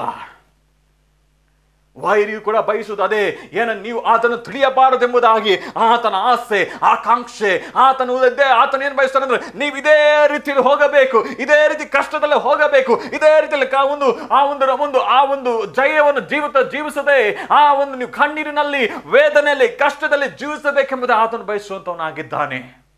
ವೈರಿಯು ಕೂಡ ಬಯಸುವುದು ಅದೇ ಏನ ನೀವು ಆತನು ತಿಳಿಯಬಾರದೆಂಬುದಾಗಿ ಆತನ ಆಸೆ ಆಕಾಂಕ್ಷೆ ಆತನ ಉದ್ದೇ ಆತನ ಏನು ಬಯಸ್ತಾನೆ ಅಂದ್ರೆ ನೀವು ಇದೇ ರೀತಿಯಲ್ಲಿ ಹೋಗಬೇಕು ಇದೇ ರೀತಿ ಕಷ್ಟದಲ್ಲೇ ಹೋಗಬೇಕು ಇದೇ ರೀತಿಯಲ್ಲಿ ಕಾ- ಒಂದು ಆ ಒಂದು ಒಂದು ಆ ಒಂದು ಜಯವನ್ನು ಜೀವಿತ ಜೀವಿಸದೆ ಆ ಒಂದು ನೀವು ಕಣ್ಣೀರಿನಲ್ಲಿ ವೇದನೆಯಲ್ಲಿ ಕಷ್ಟದಲ್ಲಿ ಜೀವಿಸಬೇಕೆಂಬುದು ಆತನು ಬಯಸುವಂತವನಾಗಿದ್ದಾನೆ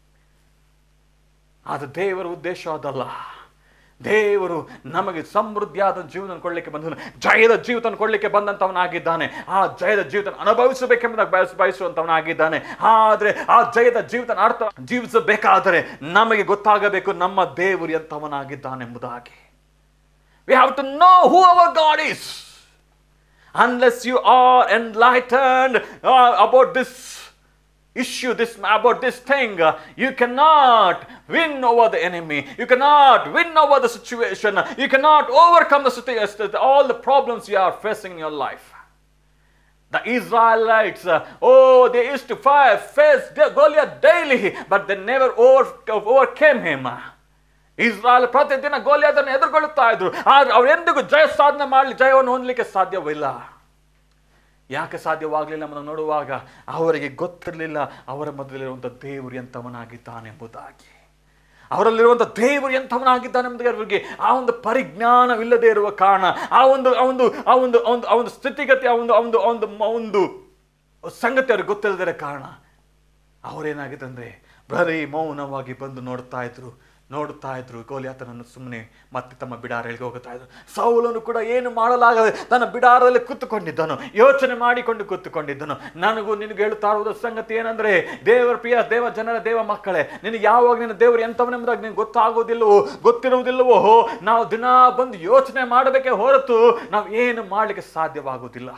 ಅದು ದೇವರ ಉದ್ದೇಶ ಅದಲ್ಲ ದೇವರು ನಮಗೆ ಸಮೃದ್ಧಿಯಾದ ಜೀವನ ಕೊಡಲಿಕ್ಕೆ ಬಂದನು ಜಯದ ಜೀವಿತ ಕೊಡಲಿಕ್ಕೆ ಬಂದಂಥವನಾಗಿದ್ದಾನೆ ಆ ಜಯದ ಜೀವಿತ ಅನುಭವಿಸಬೇಕೆಂಬುದಾಗಿ ಬಯಸ ಬಯಸುವಂಥವನಾಗಿದ್ದಾನೆ ಆದರೆ ಆ ಜಯದ ಜೀವಿತ ಅರ್ಥ ಜೀವಿಸಬೇಕಾದರೆ ನಮಗೆ ಗೊತ್ತಾಗಬೇಕು ನಮ್ಮ ದೇವರು ಎಂಥವನಾಗಿದ್ದಾನೆಂಬುದಾಗಿ we have to know who our God is unless you are enlightened uh, about this issue this about this thing uh, you cannot win over the enemy you cannot win over the situation you cannot overcome the situation all the problems you are facing in your life the Israelites, uh, oh, they used to fight, face the Goliath daily, but they never over, overcame him. Israel ಪ್ರತಿದಿನ ಗೋಲಿಯಾದನ್ನು ಎದುರುಗೊಳ್ಳುತ್ತಾ ಇದ್ರು ಆದ್ರೆ ಅವ್ರು ಎಂದಿಗೂ ಜಯ ಸಾಧನೆ ಮಾಡಲಿ ಜಯವನ್ನು ಹೊಂದಲಿಕ್ಕೆ ಸಾಧ್ಯವಿಲ್ಲ ಯಾಕೆ ಸಾಧ್ಯವಾಗಲಿಲ್ಲ ಎಂಬುದನ್ನು ನೋಡುವಾಗ ಅವರಿಗೆ ಗೊತ್ತಿರಲಿಲ್ಲ ಅವರ ಮಧ್ಯದಲ್ಲಿರುವಂಥ ದೇವರು ಎಂಥವನಾಗಿದ್ದಾನೆಂಬುದಾಗಿ ಅವರಲ್ಲಿರುವಂಥ ದೇವರು ಎಂಥವನಾಗಿದ್ದಾನೆ ಎಂಬುದಾಗಿ ಅವರಿಗೆ ಆ ಒಂದು ಪರಿಜ್ಞಾನವಿಲ್ಲದೆ ಇರುವ ಕಾರಣ ಆ ಒಂದು ಆ ಒಂದು ಆ ಒಂದು ಆ ಒಂದು ಆ ಒಂದು ಸ್ಥಿತಿಗತಿ ಆ ಒಂದು ಆ ಒಂದು ಆ ಒಂದು ಮ- ಒಂದು ಸಂಗತಿ ಅವ್ರಿಗೆ ಗೊತ್ತಿಲ್ಲದಿರೋ ಕಾರಣ ಅವರೇನಾಗಿದೆ ಅಂದರೆ ಬರೀ ಮೌನವಾಗಿ ಬಂದು ನೋಡ್ತಾ ಇದ್ರು ನೋಡುತ್ತಾ ಇದ್ರು ಗೋಲಿಯಾತನನ್ನು ಸುಮ್ಮನೆ ಮತ್ತೆ ತಮ್ಮ ಬಿಡಾರಗಳಿಗೆ ಹೋಗುತ್ತಾ ಇದ್ರು ಸೌಲನು ಕೂಡ ಏನು ಮಾಡಲಾಗದೆ ತನ್ನ ಬಿಡಾರದಲ್ಲಿ ಕೂತುಕೊಂಡಿದ್ದನು ಯೋಚನೆ ಮಾಡಿಕೊಂಡು ಕೂತುಕೊಂಡಿದ್ದನು ನನಗೂ ನಿನಗೆ ಹೇಳುತ್ತಾ ಇರುವುದು ಸಂಗತಿ ಏನಂದ್ರೆ ದೇವರ ಪ್ರಿಯ ದೇವ ಜನರ ದೇವ ಮಕ್ಕಳೇ ನಿನಗೆ ಯಾವಾಗ ನಿನ್ನ ದೇವರು ಎಂಥವನೆಂಬುದಾಗಿ ನಿನಗೆ ಗೊತ್ತಾಗೋದಿಲ್ಲವೋ ಗೊತ್ತಿರುವುದಿಲ್ಲವೋ ನಾವು ದಿನ ಬಂದು ಯೋಚನೆ ಮಾಡಬೇಕೇ ಹೊರತು ನಾವು ಏನು ಮಾಡಲಿಕ್ಕೆ ಸಾಧ್ಯವಾಗುವುದಿಲ್ಲ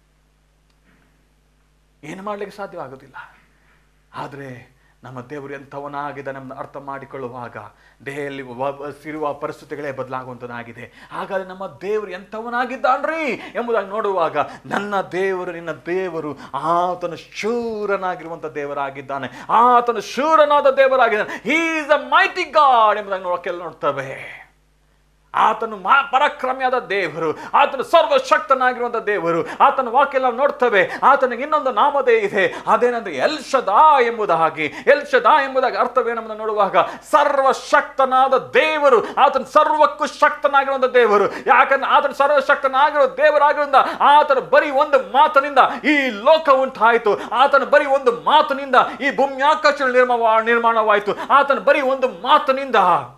ಏನು ಮಾಡಲಿಕ್ಕೆ ಸಾಧ್ಯವಾಗುವುದಿಲ್ಲ ಆದರೆ ನಮ್ಮ ದೇವರು ಎಂಥವನಾಗಿದೆ ನಮ್ಮನ್ನು ಅರ್ಥ ಮಾಡಿಕೊಳ್ಳುವಾಗ ದೇಹದಲ್ಲಿ ವ- ವ- ಇರುವ ಪರಿಸ್ಥಿತಿಗಳೇ ಬದಲಾಗುವಂಥದ್ದಾಗಿದೆ ಹಾಗಾದರೆ ನಮ್ಮ ದೇವರು ಎಂಥವನಾಗಿದ್ದಾನ್ರಿ ಎಂಬುದಾಗಿ ನೋಡುವಾಗ ನನ್ನ ದೇವರು ನಿನ್ನ ದೇವರು ಆತನು ಶೂರನಾಗಿರುವಂಥ ದೇವರಾಗಿದ್ದಾನೆ ಆತನು ಶೂರನಾದ ದೇವರಾಗಿದ್ದಾನೆ ಈಸ್ ಅ ಮೈಟಿ ಗಾಡ್ ಎಂಬುದಾಗಿ ನೋಡೋಕೆಲ್ಲ ನೋಡ್ತವೆ ಆತನು ಮಾ ಪರಾಕ್ರಮಿಯಾದ ದೇವರು ಆತನು ಸರ್ವಶಕ್ತನಾಗಿರುವಂಥ ದೇವರು ಆತನ ವಾಕ್ಯ ನಾವು ನೋಡ್ತೇವೆ ಆತನಿಗೆ ಇನ್ನೊಂದು ನಾಮದೇ ಇದೆ ಅದೇನಂದ್ರೆ ಎಲ್ಶದಾ ಎಂಬುದಾಗಿ ಎಲ್ಶದಾ ಎಂಬುದಾಗಿ ಅರ್ಥವೇನೆಂಬುದನ್ನು ನೋಡುವಾಗ ಸರ್ವಶಕ್ತನಾದ ದೇವರು ಆತನ ಸರ್ವಕ್ಕೂ ಶಕ್ತನಾಗಿರುವಂಥ ದೇವರು ಯಾಕಂದ್ರೆ ಆತನ ಸರ್ವಶಕ್ತನಾಗಿರೋ ದೇವರಾಗಿರೋದ್ರಿಂದ ಆತನ ಬರೀ ಒಂದು ಮಾತಿನಿಂದ ಈ ಲೋಕ ಉಂಟಾಯಿತು ಆತನ ಬರೀ ಒಂದು ಮಾತಿನಿಂದ ಈ ಭೂಮ್ಯಾಕಾಶ ನಿರ್ಮಾಣ ನಿರ್ಮಾಣವಾಯಿತು ಆತನ ಬರೀ ಒಂದು ಮಾತಿನಿಂದ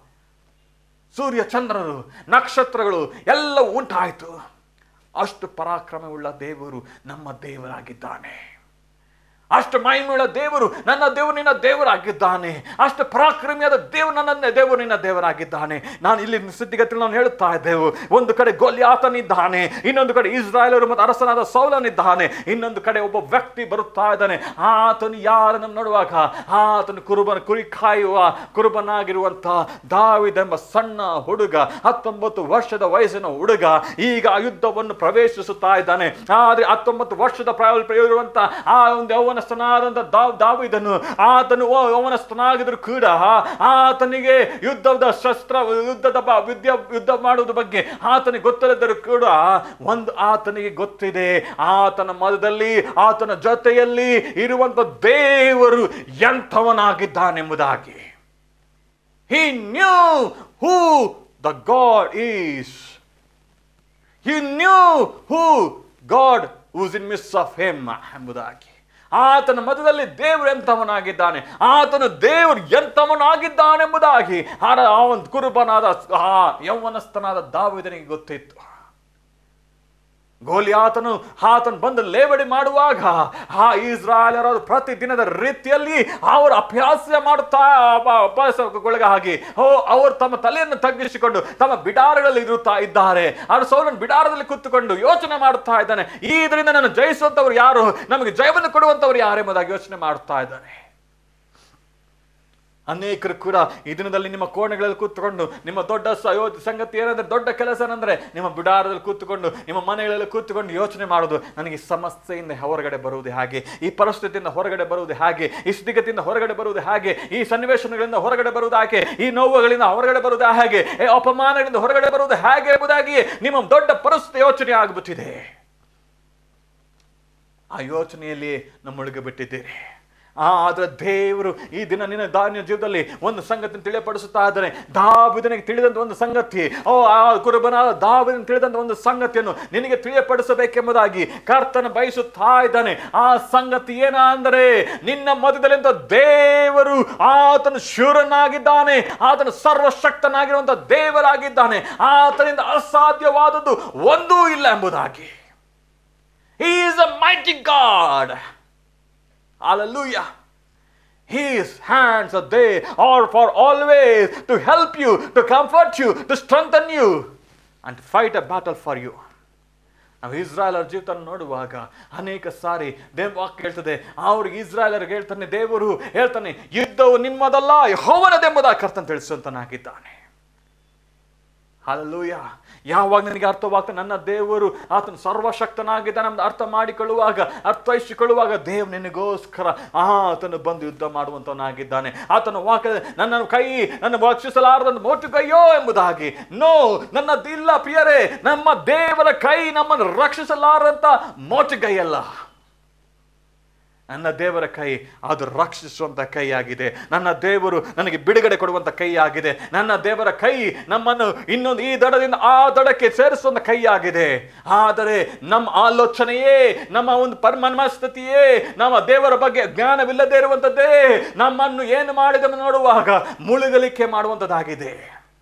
ಸೂರ್ಯ ಚಂದ್ರರು ನಕ್ಷತ್ರಗಳು ಎಲ್ಲ ಉಂಟಾಯಿತು ಅಷ್ಟು ಪರಾಕ್ರಮವುಳ್ಳ ದೇವರು ನಮ್ಮ ದೇವರಾಗಿದ್ದಾನೆ ಅಷ್ಟು ಮಹಿಮೆಯುಳ್ಳ ದೇವರು ನನ್ನ ದೇವರು ನಿನ್ನ ದೇವರಾಗಿದ್ದಾನೆ ಅಷ್ಟು ಪರಾಕ್ರಮಿಯಾದ ದೇವರು ನನ್ನ ದೇವರು ನಿನ್ನ ದೇವರಾಗಿದ್ದಾನೆ ನಾನು ಇಲ್ಲಿ ಸ್ಥಿತಿಗತಿ ನಾನು ಹೇಳುತ್ತಾ ಇದ್ದೆವು ಒಂದು ಕಡೆ ಗೊಲ್ಯಾತನಿದ್ದಾನೆ ಇನ್ನೊಂದು ಕಡೆ ಇಸ್ರಾಯೇಲರು ಮತ್ತು ಅರಸನಾದ ಸೌಲನಿದ್ದಾನೆ ಇನ್ನೊಂದು ಕಡೆ ಒಬ್ಬ ವ್ಯಕ್ತಿ ಬರುತ್ತಾ ಇದ್ದಾನೆ ಆತನು ಯಾರನ್ನು ನೋಡುವಾಗ ಆತನು ಕುರುಬನ ಕುರಿ ಕಾಯುವ ಕುರುಬನಾಗಿರುವಂತ ದಾವಿದೆಂಬ ಸಣ್ಣ ಹುಡುಗ ಹತ್ತೊಂಬತ್ತು ವರ್ಷದ ವಯಸ್ಸಿನ ಹುಡುಗ ಈಗ ಆ ಯುದ್ಧವನ್ನು ಪ್ರವೇಶಿಸುತ್ತಾ ಇದ್ದಾನೆ ಆದ್ರೆ ಹತ್ತೊಂಬತ್ತು ವರ್ಷದ ಪ್ರಾಯ ಇರುವಂತ ಆ ಒಂದು ಯೌವನಸ್ಥನಾದಂತ ದಾವ್ ದಾವಿದನು ಆತನು ಓ ಯೌವನಸ್ಥನಾಗಿದ್ರು ಕೂಡ ಆತನಿಗೆ ಯುದ್ಧದ ಶಸ್ತ್ರ ಯುದ್ಧದ ಬ- ವಿದ್ಯ ಯುದ್ಧ ಮಾಡುವುದ ಬಗ್ಗೆ ಆತನಿಗೆ ಗೊತ್ತಿಲ್ಲದರೂ ಕೂಡ ಒಂದು ಆತನಿಗೆ ಗೊತ್ತಿದೆ ಆತನ ಮದದಲ್ಲಿ ಆತನ ಜೊತೆಯಲ್ಲಿ ಇರುವಂತ ದೇವರು ಎಂಥವನಾಗಿದ್ದಾನೆಂಬುದಾಗಿ He knew who the God is. He knew who God who's in midst of him ಎಂಬುದಾಗಿ ಆತನ ಮಧ್ಯದಲ್ಲಿ ದೇವರು ಎಂಥವನಾಗಿದ್ದಾನೆ ಆತನು ದೇವರು ಎಂಥವನಾಗಿದ್ದಾನೆಂಬುದಾಗಿ ಆರ ಆ ಒಂದು ಕುರುಬನಾದ ಆ ಯೌವನಸ್ಥನಾದ ದಾವಿದನಿಗೆ ಗೊತ್ತಿತ್ತು ಗೋಲಿಯಾತನು ಆತನು ಬಂದು ಲೇವಡಿ ಮಾಡುವಾಗ ಆ ಇಸ್ರಾಯೇಲರ ಪ್ರತಿದಿನದ ರೀತಿಯಲ್ಲಿ ಅವರು ಅಭ್ಯಾಸ ಮಾಡುತ್ತಾ ಅಪ- ಅಭ್ಯಾಸಗೊಳಗ ಹಾಗೆ ಓ ಅವರು ತಮ್ಮ ತಲೆಯನ್ನು ತಗ್ಗಿಸಿಕೊಂಡು ತಮ್ಮ ಬಿಡಾರಗಳಲ್ಲಿ ಇರುತ್ತಾ ಇದ್ದಾರೆ ಅವರು ಸೌಲನ್ ಬಿಡಾರದಲ್ಲಿ ಕೂತುಕೊಂಡು ಯೋಚನೆ ಮಾಡುತ್ತಾ ಇದ್ದಾನೆ ಈ ಇದರಿಂದ ನಾನು ಜಯಿಸುವಂತವ್ರು ಯಾರು ನಮಗೆ ಜಯವನ್ನು ಕೊಡುವಂತವ್ರು ಯಾರೆಂಬುದಾಗಿ ಯೋಚನೆ ಮಾಡುತ್ತಾ ಇದ್ದಾನೆ ಅನೇಕರು ಕೂಡ ಈ ದಿನದಲ್ಲಿ ನಿಮ್ಮ ಕೋಣೆಗಳಲ್ಲಿ ಕೂತ್ಕೊಂಡು ನಿಮ್ಮ ದೊಡ್ಡ ಸಯೋ ಸಂಗತಿ ಏನಂದ್ರೆ ದೊಡ್ಡ ಕೆಲಸ ಏನಂದ್ರೆ ನಿಮ್ಮ ಬಿಡಾರದಲ್ಲಿ ಕೂತ್ಕೊಂಡು ನಿಮ್ಮ ಮನೆಗಳಲ್ಲಿ ಕೂತ್ಕೊಂಡು ಯೋಚನೆ ಮಾಡೋದು ನನಗೆ ಈ ಸಮಸ್ಯೆಯಿಂದ ಹೊರಗಡೆ ಬರುವುದು ಹಾಗೆ ಈ ಪರಿಸ್ಥಿತಿಯಿಂದ ಹೊರಗಡೆ ಬರುವುದು ಹಾಗೆ ಈ ಸ್ಥಿತಿಗತಿಯಿಂದ ಹೊರಗಡೆ ಬರುವುದು ಹಾಗೆ ಈ ಸನ್ನಿವೇಶಗಳಿಂದ ಹೊರಗಡೆ ಬರುವುದು ಹಾಗೆ ಈ ನೋವುಗಳಿಂದ ಹೊರಗಡೆ ಬರುವುದು ಹಾಗೆ ಈ ಅಪಮಾನಗಳಿಂದ ಹೊರಗಡೆ ಬರುವುದು ಹಾಗೆ ಎಂಬುದಾಗಿ ನಿಮ್ಮ ದೊಡ್ಡ ಪರಿಸ್ಥಿತಿ ಯೋಚನೆ ಆಗಿಬಿಟ್ಟಿದೆ ಆ ಯೋಚನೆಯಲ್ಲಿ ನಮ್ಮೊಳಗೆ ಬಿಟ್ಟಿದ್ದೀರಿ ಆ ಆದ್ರೆ ದೇವರು ಈ ದಿನ ನಿನ್ನ ದಾನ್ಯ ಜೀವದಲ್ಲಿ ಒಂದು ಸಂಗತಿ ತಿಳಿಯಪಡಿಸುತ್ತಾ ಇದ್ದಾನೆ ದಾವಿದನಿಗೆ ತಿಳಿದಂತ ಒಂದು ಸಂಗತಿ ಓ ಆ ಕುರುಬನಾದ ದಾವಿದನ ತಿಳಿದಂತ ಒಂದು ಸಂಗತಿಯನ್ನು ನಿನಗೆ ತಿಳಿಯಪಡಿಸಬೇಕೆಂಬುದಾಗಿ ಕರ್ತನ ಬಯಸುತ್ತಾ ಇದ್ದಾನೆ ಆ ಸಂಗತಿ ಏನ ಅಂದರೆ ನಿನ್ನ ಮಧ್ಯದಲ್ಲಿಂದ ದೇವರು ಆತನು ಶೂರನಾಗಿದ್ದಾನೆ ಆತನು ಸರ್ವಶಕ್ತನಾಗಿರುವಂತ ದೇವರಾಗಿದ್ದಾನೆ ಆತನಿಂದ ಅಸಾಧ್ಯವಾದದ್ದು ಒಂದೂ ಇಲ್ಲ ಎಂಬುದಾಗಿ He is a mighty God. Hallelujah. His hands are there are for always to help you, to comfort you, to strengthen you, and to fight a battle for you. ನಾವು ಇಸ್ರಾಯೇಲರ ಜೀವಿತ ನೋಡುವಾಗ ಅನೇಕ ಸಾರಿ ದೇವ ವಾಕ್ಯ ಹೇಳ್ತದೆ ಅವ್ರಿಗೆ ಇಸ್ರಾಯೇಲರಿಗೆ ಹೇಳ್ತಾನೆ ದೇವರು ಹೇಳ್ತಾನೆ ಯುದ್ಧವು ನಿಮ್ಮದಲ್ಲ ಯೆಹೋವನದೆಂಬುದಾಗಿ ಕರ್ತನ ತಿಳಿಸುವಂತನಾಗಿದ್ದಾನೆ ಹಾಲಲ್ಲೂಯ ಯಾವಾಗ ನನಗೆ ಅರ್ಥವಾಗ್ತದೆ ನನ್ನ ದೇವರು ಆತನು ಸರ್ವಶಕ್ತನಾಗಿದ್ದಾನೆ ನಮ್ದು ಅರ್ಥ ಮಾಡಿಕೊಳ್ಳುವಾಗ ಅರ್ಥೈಸಿಕೊಳ್ಳುವಾಗ ದೇವ್ ನಿನಗೋಸ್ಕರ ಆತನು ಬಂದು ಯುದ್ಧ ಮಾಡುವಂತವನಾಗಿದ್ದಾನೆ ಆತನ ವಾಕ್ಯ ನನ್ನ ಕೈ ನನ್ನ ರಕ್ಷಿಸಲಾರದನ್ನು ಮೋಟು ಕೈಯೋ ಎಂಬುದಾಗಿ ನೋ ನನ್ನದಿಲ್ಲ ಪ್ರಿಯರೇ ನಮ್ಮ ದೇವರ ಕೈ ನಮ್ಮನ್ನು ರಕ್ಷಿಸಲಾರಂತ ಮೋಟು ಕೈಯಲ್ಲ ನನ್ನ ದೇವರ ಕೈ ಅದು ರಕ್ಷಿಸುವಂತ ಕೈಯಾಗಿದೆ ನನ್ನ ದೇವರು ನನಗೆ ಬಿಡುಗಡೆ ಕೊಡುವಂತ ಕೈಯಾಗಿದೆ ನನ್ನ ದೇವರ ಕೈ ನಮ್ಮನ್ನು ಇನ್ನೊಂದು ಈ ದಡದಿಂದ ಆ ದಡಕ್ಕೆ ಸೇರಿಸುವಂತ ಕೈಯಾಗಿದೆ ಆದರೆ ನಮ್ಮ ಆಲೋಚನೆಯೇ ನಮ್ಮ ಒಂದು ಪರಮನಸ್ಥಿತಿಯೇ ನಮ್ಮ ದೇವರ ಬಗ್ಗೆ ಜ್ಞಾನವಿಲ್ಲದೆ ಇರುವಂಥದ್ದೇ ನಮ್ಮನ್ನು ಏನು ಮಾಡಿದೆವು ನೋಡುವಾಗ ಮುಳುಗಲಿಕ್ಕೆ ಮಾಡುವಂಥದ್ದಾಗಿದೆ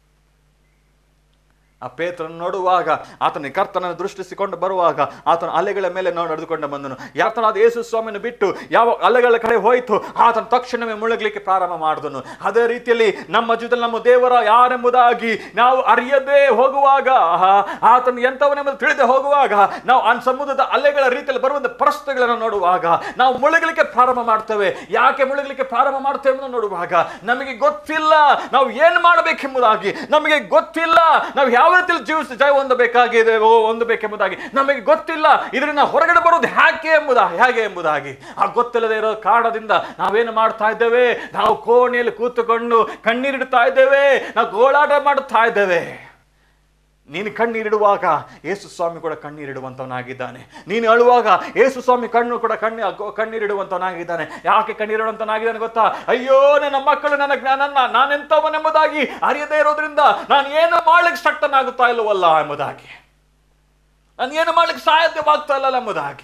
ಆ ಪೇತ್ರನ ನೋಡುವಾಗ ಆತನ ಕರ್ತನನ್ನು ದೃಷ್ಟಿಸಿಕೊಂಡು ಬರುವಾಗ ಆತನ ಅಲೆಗಳ ಮೇಲೆ ನಾವು ನಡೆದುಕೊಂಡು ಬಂದನು ಯಾತನಾದ ಯೇಸು ಸ್ವಾಮಿಯನ್ನು ಬಿಟ್ಟು ಯಾವ ಅಲೆಗಳ ಕಡೆ ಹೋಯಿತು ಆತನ ತಕ್ಷಣವೇ ಮುಳುಗಲಿಕ್ಕೆ ಪ್ರಾರಂಭ ಮಾಡಿದನು ಅದೇ ರೀತಿಯಲ್ಲಿ ನಮ್ಮ ಜೀವನದಲ್ಲಿ ನಮ್ಮ ದೇವರ ಯಾರೆಂಬುದಾಗಿ ನಾವು ಅರಿಯದೇ ಹೋಗುವಾಗ ಆತನ ಎಂಥವನೆಂಬುದು ತಿಳಿದೇ ಹೋಗುವಾಗ ನಾವು ಆ ಸಮುದ್ರದ ಅಲೆಗಳ ರೀತಿಯಲ್ಲಿ ಬರುವಂಥ ಪರಿಸ್ಥಿತಿಗಳನ್ನು ನೋಡುವಾಗ ನಾವು ಮುಳುಗಲಿಕ್ಕೆ ಪ್ರಾರಂಭ ಮಾಡ್ತೇವೆ ಯಾಕೆ ಮುಳುಗಲಿಕ್ಕೆ ಪ್ರಾರಂಭ ಮಾಡ್ತೇವೆ ಅನ್ನೋದು ನೋಡುವಾಗ ನಮಗೆ ಗೊತ್ತಿಲ್ಲ ನಾವು ಏನು ಮಾಡಬೇಕೆಂಬುದಾಗಿ ನಮಗೆ ಗೊತ್ತಿಲ್ಲ ನಾವು ಯಾವ ರೀತಿಯಲ್ಲಿ ಜೀವಿಸಿ ಜಯ ಹೊಂದಬೇಕಾಗಿದೆ ಓ ಹೊಂದಬೇಕೆಂಬುದಾಗಿ ನಮಗೆ ಗೊತ್ತಿಲ್ಲ ಇದರಿಂದ ಹೊರಗಡೆ ಬರೋದು ಯಾಕೆ ಎಂಬುದಾ ಹೇಗೆ ಎಂಬುದಾಗಿ ಆ ಗೊತ್ತಿಲ್ಲದೆ ಇರೋ ಕಾರಣದಿಂದ ನಾವೇನು ಮಾಡ್ತಾ ಇದ್ದೇವೆ ನಾವು ಕೋಣೆಯಲ್ಲಿ ಕೂತುಕೊಂಡು ಕಣ್ಣೀರಿಡ್ತಾ ಇದ್ದೇವೆ ನಾವು ಗೋಳಾಟ ಮಾಡುತ್ತಾ ಇದ್ದೇವೆ ನೀನು ಕಣ್ಣೀರಿಡುವಾಗ ಯೇಸು ಸ್ವಾಮಿ ಕೂಡ ಕಣ್ಣೀರಿಡುವಂಥವನಾಗಿದ್ದಾನೆ ನೀನು ಅಳುವಾಗ ಯೇಸು ಸ್ವಾಮಿ ಕಣ್ಣು ಕೂಡ ಕಣ್ಣಿ ಕಣ್ಣೀರಿಡುವಂಥವನಾಗಿದ್ದಾನೆ ಯಾಕೆ ಕಣ್ಣೀರಿಡುವಂಥವನಾಗಿದ್ದಾನೆ ಗೊತ್ತಾ ಅಯ್ಯೋ ನನ್ನ ಮಕ್ಕಳು ನನ್ನ ಜ್ಞಾನನ್ನ ನಾನೆಂಥವನೆಂಬುದಾಗಿ ಅರಿಯದೇ ಇರೋದ್ರಿಂದ ನಾನು ಏನು ಮಾಡ್ಲಿಕ್ಕೆ ಶಕ್ತನಾಗುತ್ತಾ ಇಲ್ಲವಲ್ಲ ಎಂಬುದಾಗಿ ನಾನು ಏನು ಮಾಡ್ಲಿಕ್ಕೆ ಸಾಧ್ಯವಾಗ್ತಾ ಇಲ್ಲಲ್ಲ ಎಂಬುದಾಗಿ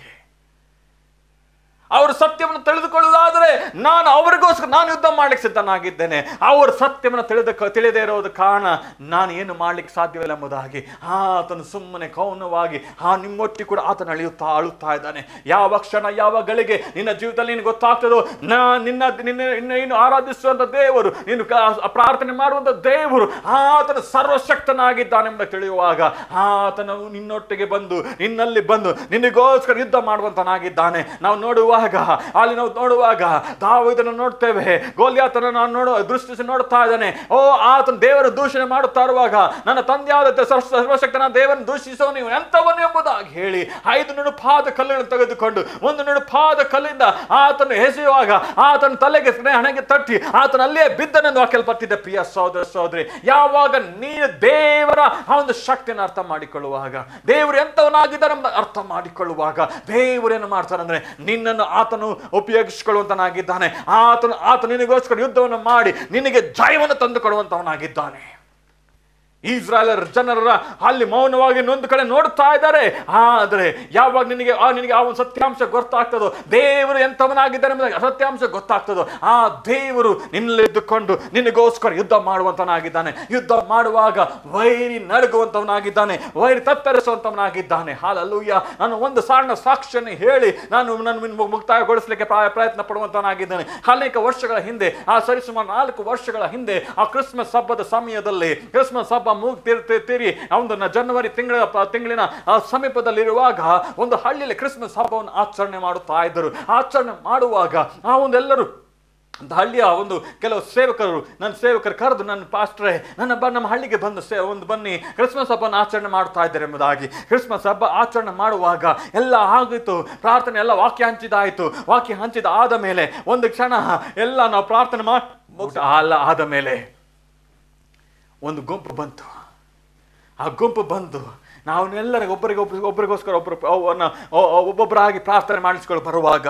ಅವರು ಸತ್ಯವನ್ನು ತಿಳಿದುಕೊಳ್ಳುವುದಾದರೆ ನಾನು ಅವರಿಗೋಸ್ಕರ ನಾನು ಯುದ್ಧ ಮಾಡ್ಲಿಕ್ಕೆ ಸಿದ್ಧನಾಗಿದ್ದೇನೆ ಅವರು ಸತ್ಯವನ್ನು ತಿಳಿದ ತಿಳಿದೇ ಇರೋದ ಕಾರಣ ನಾನು ಏನು ಮಾಡ್ಲಿಕ್ಕೆ ಸಾಧ್ಯವಿಲ್ಲ ಎಂಬುದಾಗಿ ಆತನು ಸುಮ್ಮನೆ ಕೌನವಾಗಿ ಆ ನಿಮ್ಮೊಟ್ಟಿ ಕೂಡ ಆತನ ಅಳಿಯುತ್ತಾ ಅಳುತ್ತಾ ಇದ್ದಾನೆ ಯಾವ ಕ್ಷಣ ಯಾವ ಗಳಿಗೆ ನಿನ್ನ ಜೀವಿತದಲ್ಲಿ ನಿನಗೆ ಗೊತ್ತಾಗ್ತದೋ ನಾ ನಿನ್ನ ನಿನ್ನ ನೀನು ಆರಾಧಿಸುವಂತ ದೇವರು ನೀನು ಕ- ಪ್ರಾರ್ಥನೆ ಮಾಡುವಂತ ದೇವರು ಆತನ ಸರ್ವಶಕ್ತನಾಗಿದ್ದಾನೆಂಬ ತಿಳಿಯುವಾಗ ಆತನು ನಿನ್ನೊಟ್ಟಿಗೆ ಬಂದು ನಿನ್ನಲ್ಲಿ ಬಂದು ನಿನಗೋಸ್ಕರ ಯುದ್ಧ ಮಾಡುವಂತನಾಗಿದ್ದಾನೆ ನಾವು ನೋಡುವಾಗ ಅಲ್ಲಿ ನಾವು ನೋಡುವಾಗ ದಾವಿದನ್ನು ನೋಡ್ತೇವೆ ಗೋಲ್ಯಾತನ ನಾನು ನೋಡುವ ದೃಷ್ಟಿಸಿ ನೋಡ್ತಾ ಇದ್ದಾನೆ ಓ ಆತನ ದೇವರ ದೂಷಣೆ ಮಾಡುತ್ತಾ ಇರುವಾಗ ನನ್ನ ತಂದೆಯಾದ ಸರ್ವ ಸರ್ವಶಕ್ತನ ದೇವರನ್ನು ದೂಷಿಸೋ ನೀವು ಎಂತವನು ಎಂಬುದಾಗಿ ಹೇಳಿ ಐದು ನುಡು ಪಾದ ಕಲ್ಲುಗಳನ್ನು ತೆಗೆದುಕೊಂಡು ಒಂದು ನುಡು ಪಾದ ಕಲ್ಲಿಂದ ಆತನು ಎಸೆಯುವಾಗ ಆತನ ತಲೆಗೆ ಹಣೆಗೆ ತಟ್ಟಿ ಆತನ ಅಲ್ಲಿಯೇ ಬಿದ್ದನೆಂದು ಹಾಕಲ್ಪಟ್ಟಿದ್ದ ಪ್ರಿಯ ಸಹೋದರ ಸಹೋದರಿ ಯಾವಾಗ ನೀನು ದೇವರ ಆ ಒಂದು ಶಕ್ತಿಯನ್ನು ಅರ್ಥ ಮಾಡಿಕೊಳ್ಳುವಾಗ ದೇವರು ಎಂತವನಾಗಿದ್ದಾರೆ ಎಂಬ ಅರ್ಥ ಮಾಡಿಕೊಳ್ಳುವಾಗ ದೇವರೇನು ಮಾಡ್ತಾನೆ ಅಂದ್ರೆ ನಿನ್ನನ್ನು ಆತನು ಉಪಯೋಗಿಸಿಕೊಳ್ಳುವಂತನಾಗಿದ್ದಾನೆ ಆತನು ಆತ ನಿನಗೋಸ್ಕರ ಯುದ್ಧವನ್ನು ಮಾಡಿ ನಿನಗೆ ಜಯವನ್ನು ತಂದು ಕೊಡುವಂತವನಾಗಿದ್ದಾನೆ ಇಸ್ರಾಯೇಲರ ಜನರ ಅಲ್ಲಿ ಮೌನವಾಗಿ ಇನ್ನೊಂದು ಕಡೆ ನೋಡ್ತಾ ಇದ್ದಾರೆ ಆದರೆ ಯಾವಾಗ ನಿನಗೆ ಆ ನಿನಗೆ ಆ ಒಂದು ಸತ್ಯಾಂಶ ಗೊತ್ತಾಗ್ತದೋ ದೇವರು ಎಂಥವನಾಗಿದ್ದಾನೆ ಎಂಬುದಾಗಿ ಸತ್ಯಾಂಶ ಗೊತ್ತಾಗ್ತದೋ ಆ ದೇವರು ನಿನ್ನಲ್ಲಿ ಇದ್ದುಕೊಂಡು ನಿನಗೋಸ್ಕರ ಯುದ್ಧ ಮಾಡುವಂತವನಾಗಿದ್ದಾನೆ ಯುದ್ಧ ಮಾಡುವಾಗ ವೈರಿ ನಡುಗುವಂತವನಾಗಿದ್ದಾನೆ ವೈರಿ ತತ್ತರಿಸುವಂತವನಾಗಿದ್ದಾನೆ ಹಾಲಲ್ಲೂಯ್ಯ ನಾನು ಒಂದು ಸಣ್ಣ ಸಾಕ್ಷಿಯನ್ನು ಹೇಳಿ ನಾನು ನನ್ನ ಮುನ್- ಮುಕ್ತಾಯಗೊಳಿಸಲಿಕ್ಕೆ ಪ್ರಾಯ ಪ್ರಯತ್ನ ಪಡುವಂತವನಾಗಿದ್ದೇನೆ ಅನೇಕ ವರ್ಷಗಳ ಹಿಂದೆ ಆ ಸರಿಸುಮಾರು ನಾಲ್ಕು ವರ್ಷಗಳ ಹಿಂದೆ ಆ ಕ್ರಿಸ್ಮಸ್ ಹಬ್ಬದ ಸಮಯದಲ್ಲಿ ಕ್ರಿಸ್ಮಸ್ ಹಬ್ಬ ಮುಗ್ ತೀರ್ ತೀರ್- ತೀರಿ ಆ ಒಂದು ನ- ಜನವರಿ ತಿಂಗಳ ಪ- ತಿಂಗಳಿನ ಆ ಸಮೀಪದಲ್ಲಿರುವಾಗ ಒಂದು ಹಳ್ಳಿಯಲ್ಲಿ ಕ್ರಿಸ್ಮಸ್ ಹಬ್ಬವನ್ನು ಆಚರಣೆ ಮಾಡುತ್ತಾ ಇದ್ದರು ಆಚರಣೆ ಮಾಡುವಾಗ ಆ ಒಂದೆಲ್ಲರೂ ಒಂದು ಹಳ್ಳಿಯ ಒಂದು ಕೆಲವು ಸೇವಕರು ನನ್ನ ಸೇವಕರು ಕರೆದು ನನ್ನ ಪಾಸ್ಟ್ರೆ ನನ್ನ ಬ ನಮ್ಮ ಹಳ್ಳಿಗೆ ಬಂದು ಸೇ ಒಂದು ಬನ್ನಿ ಕ್ರಿಸ್ಮಸ್ ಹಬ್ಬನ ಆಚರಣೆ ಮಾಡ್ತಾ ಇದ್ದಾರೆ ಎಂಬುದಾಗಿ ಕ್ರಿಸ್ಮಸ್ ಹಬ್ಬ ಆಚರಣೆ ಮಾಡುವಾಗ ಎಲ್ಲ ಆಗಿತ್ತು ಪ್ರಾರ್ಥನೆ ಎಲ್ಲ ವಾಕ್ಯ ಹಂಚಿದಾಯಿತು ವಾಕ್ಯ ಹಂಚಿದ ಆದ ಮೇಲೆ ಒಂದು ಕ್ಷಣ ಎಲ್ಲ ನಾವು ಪ್ರಾರ್ಥನೆ ಮಾಡಿ ಅಲ್ಲ ಆದ ಮೇಲೆ ಒಂದು ಗುಂಪು ಬಂತು ಆ ಗುಂಪು ಬಂದು ನಾವನ್ನೆಲ್ಲರಿಗೆ ಒಬ್ಬರಿಗೆ ಒಬ್ಬರಿಗೆ ಒಬ್ಬರಿಗೋಸ್ಕರ ಒಬ್ಬರು ಅವನ್ನ ಒಬ್ಬೊಬ್ಬರಾಗಿ ಪ್ರಾರ್ಥನೆ ಮಾಡಿಸ್ಕೊಂಡು ಬರುವಾಗ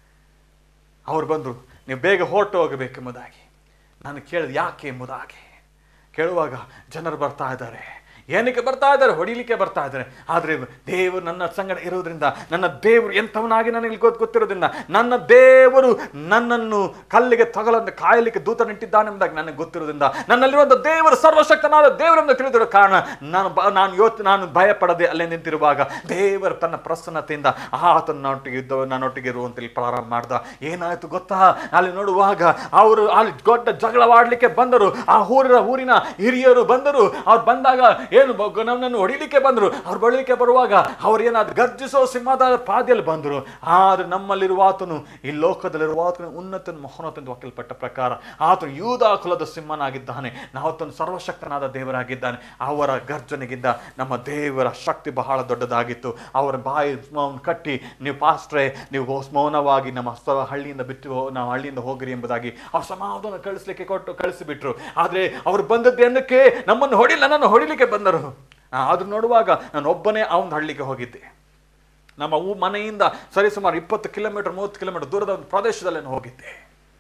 ಅವ್ರು ಬಂದರು ನೀವು ಬೇಗ ಹೊರಟು ಹೋಗಬೇಕೆಂಬುದಾಗಿ ನಾನು ಕೇಳಿದೆ ಯಾಕೆ ಎಂಬುದಾಗಿ ಕೇಳುವಾಗ ಜನರು ಬರ್ತಾ ಇದ್ದಾರೆ ಏನಕ್ಕೆ ಬರ್ತಾ ಇದ್ದಾರೆ ಹೊಡಿಲಿಕ್ಕೆ ಬರ್ತಾ ಇದ್ದಾರೆ ಆದರೆ ದೇವರು ನನ್ನ ಸಂಗಡ ಇರೋದ್ರಿಂದ ನನ್ನ ದೇವರು ಎಂಥವನಾಗಿ ನನಗೆ ಗೊತ್ತು ಗೊತ್ತಿರೋದ್ರಿಂದ ನನ್ನ ದೇವರು ನನ್ನನ್ನು ಕಲ್ಲಿಗೆ ತಗಲಂತ ಕಾಯಲಿಕ್ಕೆ ದೂತನಿಟ್ಟಿದ್ದಾನೆ ಎಂಬುದಾಗಿ ನನಗೆ ಗೊತ್ತಿರೋದ್ರಿಂದ ನನ್ನಲ್ಲಿರುವಂಥ ದೇವರು ಸರ್ವಶಕ್ತನಾದ ದೇವರೆಂದು ತಿಳಿದಿರೋ ಕಾರಣ ನಾನು ಬ ನಾನು ಯೋಚನೆ ನಾನು ಭಯಪಡದೆ ಅಲ್ಲೇ ನಿಂತಿರುವಾಗ ದೇವರು ತನ್ನ ಪ್ರಸನ್ನತೆಯಿಂದ ಆತನ ನನ್ನೊಟ್ಟಿಗೆ ಇದ್ದ ನನ್ನೊಟ್ಟಿಗೆ ಇರುವಂತಲ್ಲಿ ಪ್ರಾರಂಭ ಮಾಡ್ದ ಏನಾಯ್ತು ಗೊತ್ತಾ ಅಲ್ಲಿ ನೋಡುವಾಗ ಅವರು ಅಲ್ಲಿ ದೊಡ್ಡ ಜಗಳವಾಡ್ಲಿಕ್ಕೆ ಬಂದರು ಆ ಊರಿನ ಊರಿನ ಹಿರಿಯರು ಬಂದರು ಅವ್ರು ಬಂದಾಗ ಏನು ಬ- ನನ್ನನ್ನು ಹೊಡಿಲಿಕ್ಕೆ ಬಂದರು ಅವ್ರು ಬಳಿಲಿಕ್ಕೆ ಬರುವಾಗ ಅವ್ರು ಏನಾದ್ರು ಗರ್ಜಿಸೋ ಸಿಂಹದ ಪಾದಿಯಲ್ಲಿ ಬಂದರು ಆದ್ರೆ ನಮ್ಮಲ್ಲಿರುವ ಆತನು ಈ ಲೋಕದಲ್ಲಿರುವ ಆತನು ಉನ್ನತ ಮಹೋನ್ನತ ಒಕ್ಕಲ್ಪಟ್ಟ ಪ್ರಕಾರ ಆತನು ಯೂದ ಕುಲದ ಸಿಂಹನಾಗಿದ್ದಾನೆ ಆತನು ಸರ್ವಶಕ್ತನಾದ ದೇವರಾಗಿದ್ದಾನೆ ಅವರ ಗರ್ಜನೆಗಿಂತ ನಮ್ಮ ದೇವರ ಶಕ್ತಿ ಬಹಳ ದೊಡ್ಡದಾಗಿತ್ತು ಅವರ ಬಾಯಿ ಮೌನ ಕಟ್ಟಿ ನೀವು ಪಾಸ್ಟ್ರೆ ನೀವು ಹೋಸ್- ಮೌನವಾಗಿ ನಮ್ಮ ಸ್ವ ಹಳ್ಳಿಯಿಂದ ಬಿಟ್ಟು ಹೋ- ನಾವು ಹಳ್ಳಿಯಿಂದ ಹೋಗಿರಿ ಎಂಬುದಾಗಿ ಅವ್ರು ಸಮಾಧಾನ ಕಳಿಸ್ಲಿಕ್ಕೆ ಕೊಟ್ಟು ಕಳಿಸಿಬಿಟ್ರು ಆದರೆ ಅವ್ರು ಬಂದದ್ದು ಏನಕ್ಕೆ ನಮ್ಮನ್ನು ಹೊಡಿಲ್ಲ ನನ್ನ ಹೊಡಿಲಿಕ್ಕೆ ಬಂದರು ಆದ್ರೂ ನೋಡುವಾಗ ನಾನು ಒಬ್ಬನೇ ಆ ಒಂದು ಹಳ್ಳಿಗೆ ಹೋಗಿದ್ದೆ ನಮ್ಮ ಊ ಮನೆಯಿಂದ ಸರಿಸುಮಾರು ಇಪ್ಪತ್ತು ಕಿಲೋಮೀಟರ್ ಮೂವತ್ತು ಕಿಲೋಮೀಟರ್ ದೂರದ ಒಂದು ಪ್ರದೇಶದಲ್ಲಿ ನಾನು ಹೋಗಿದ್ದೆ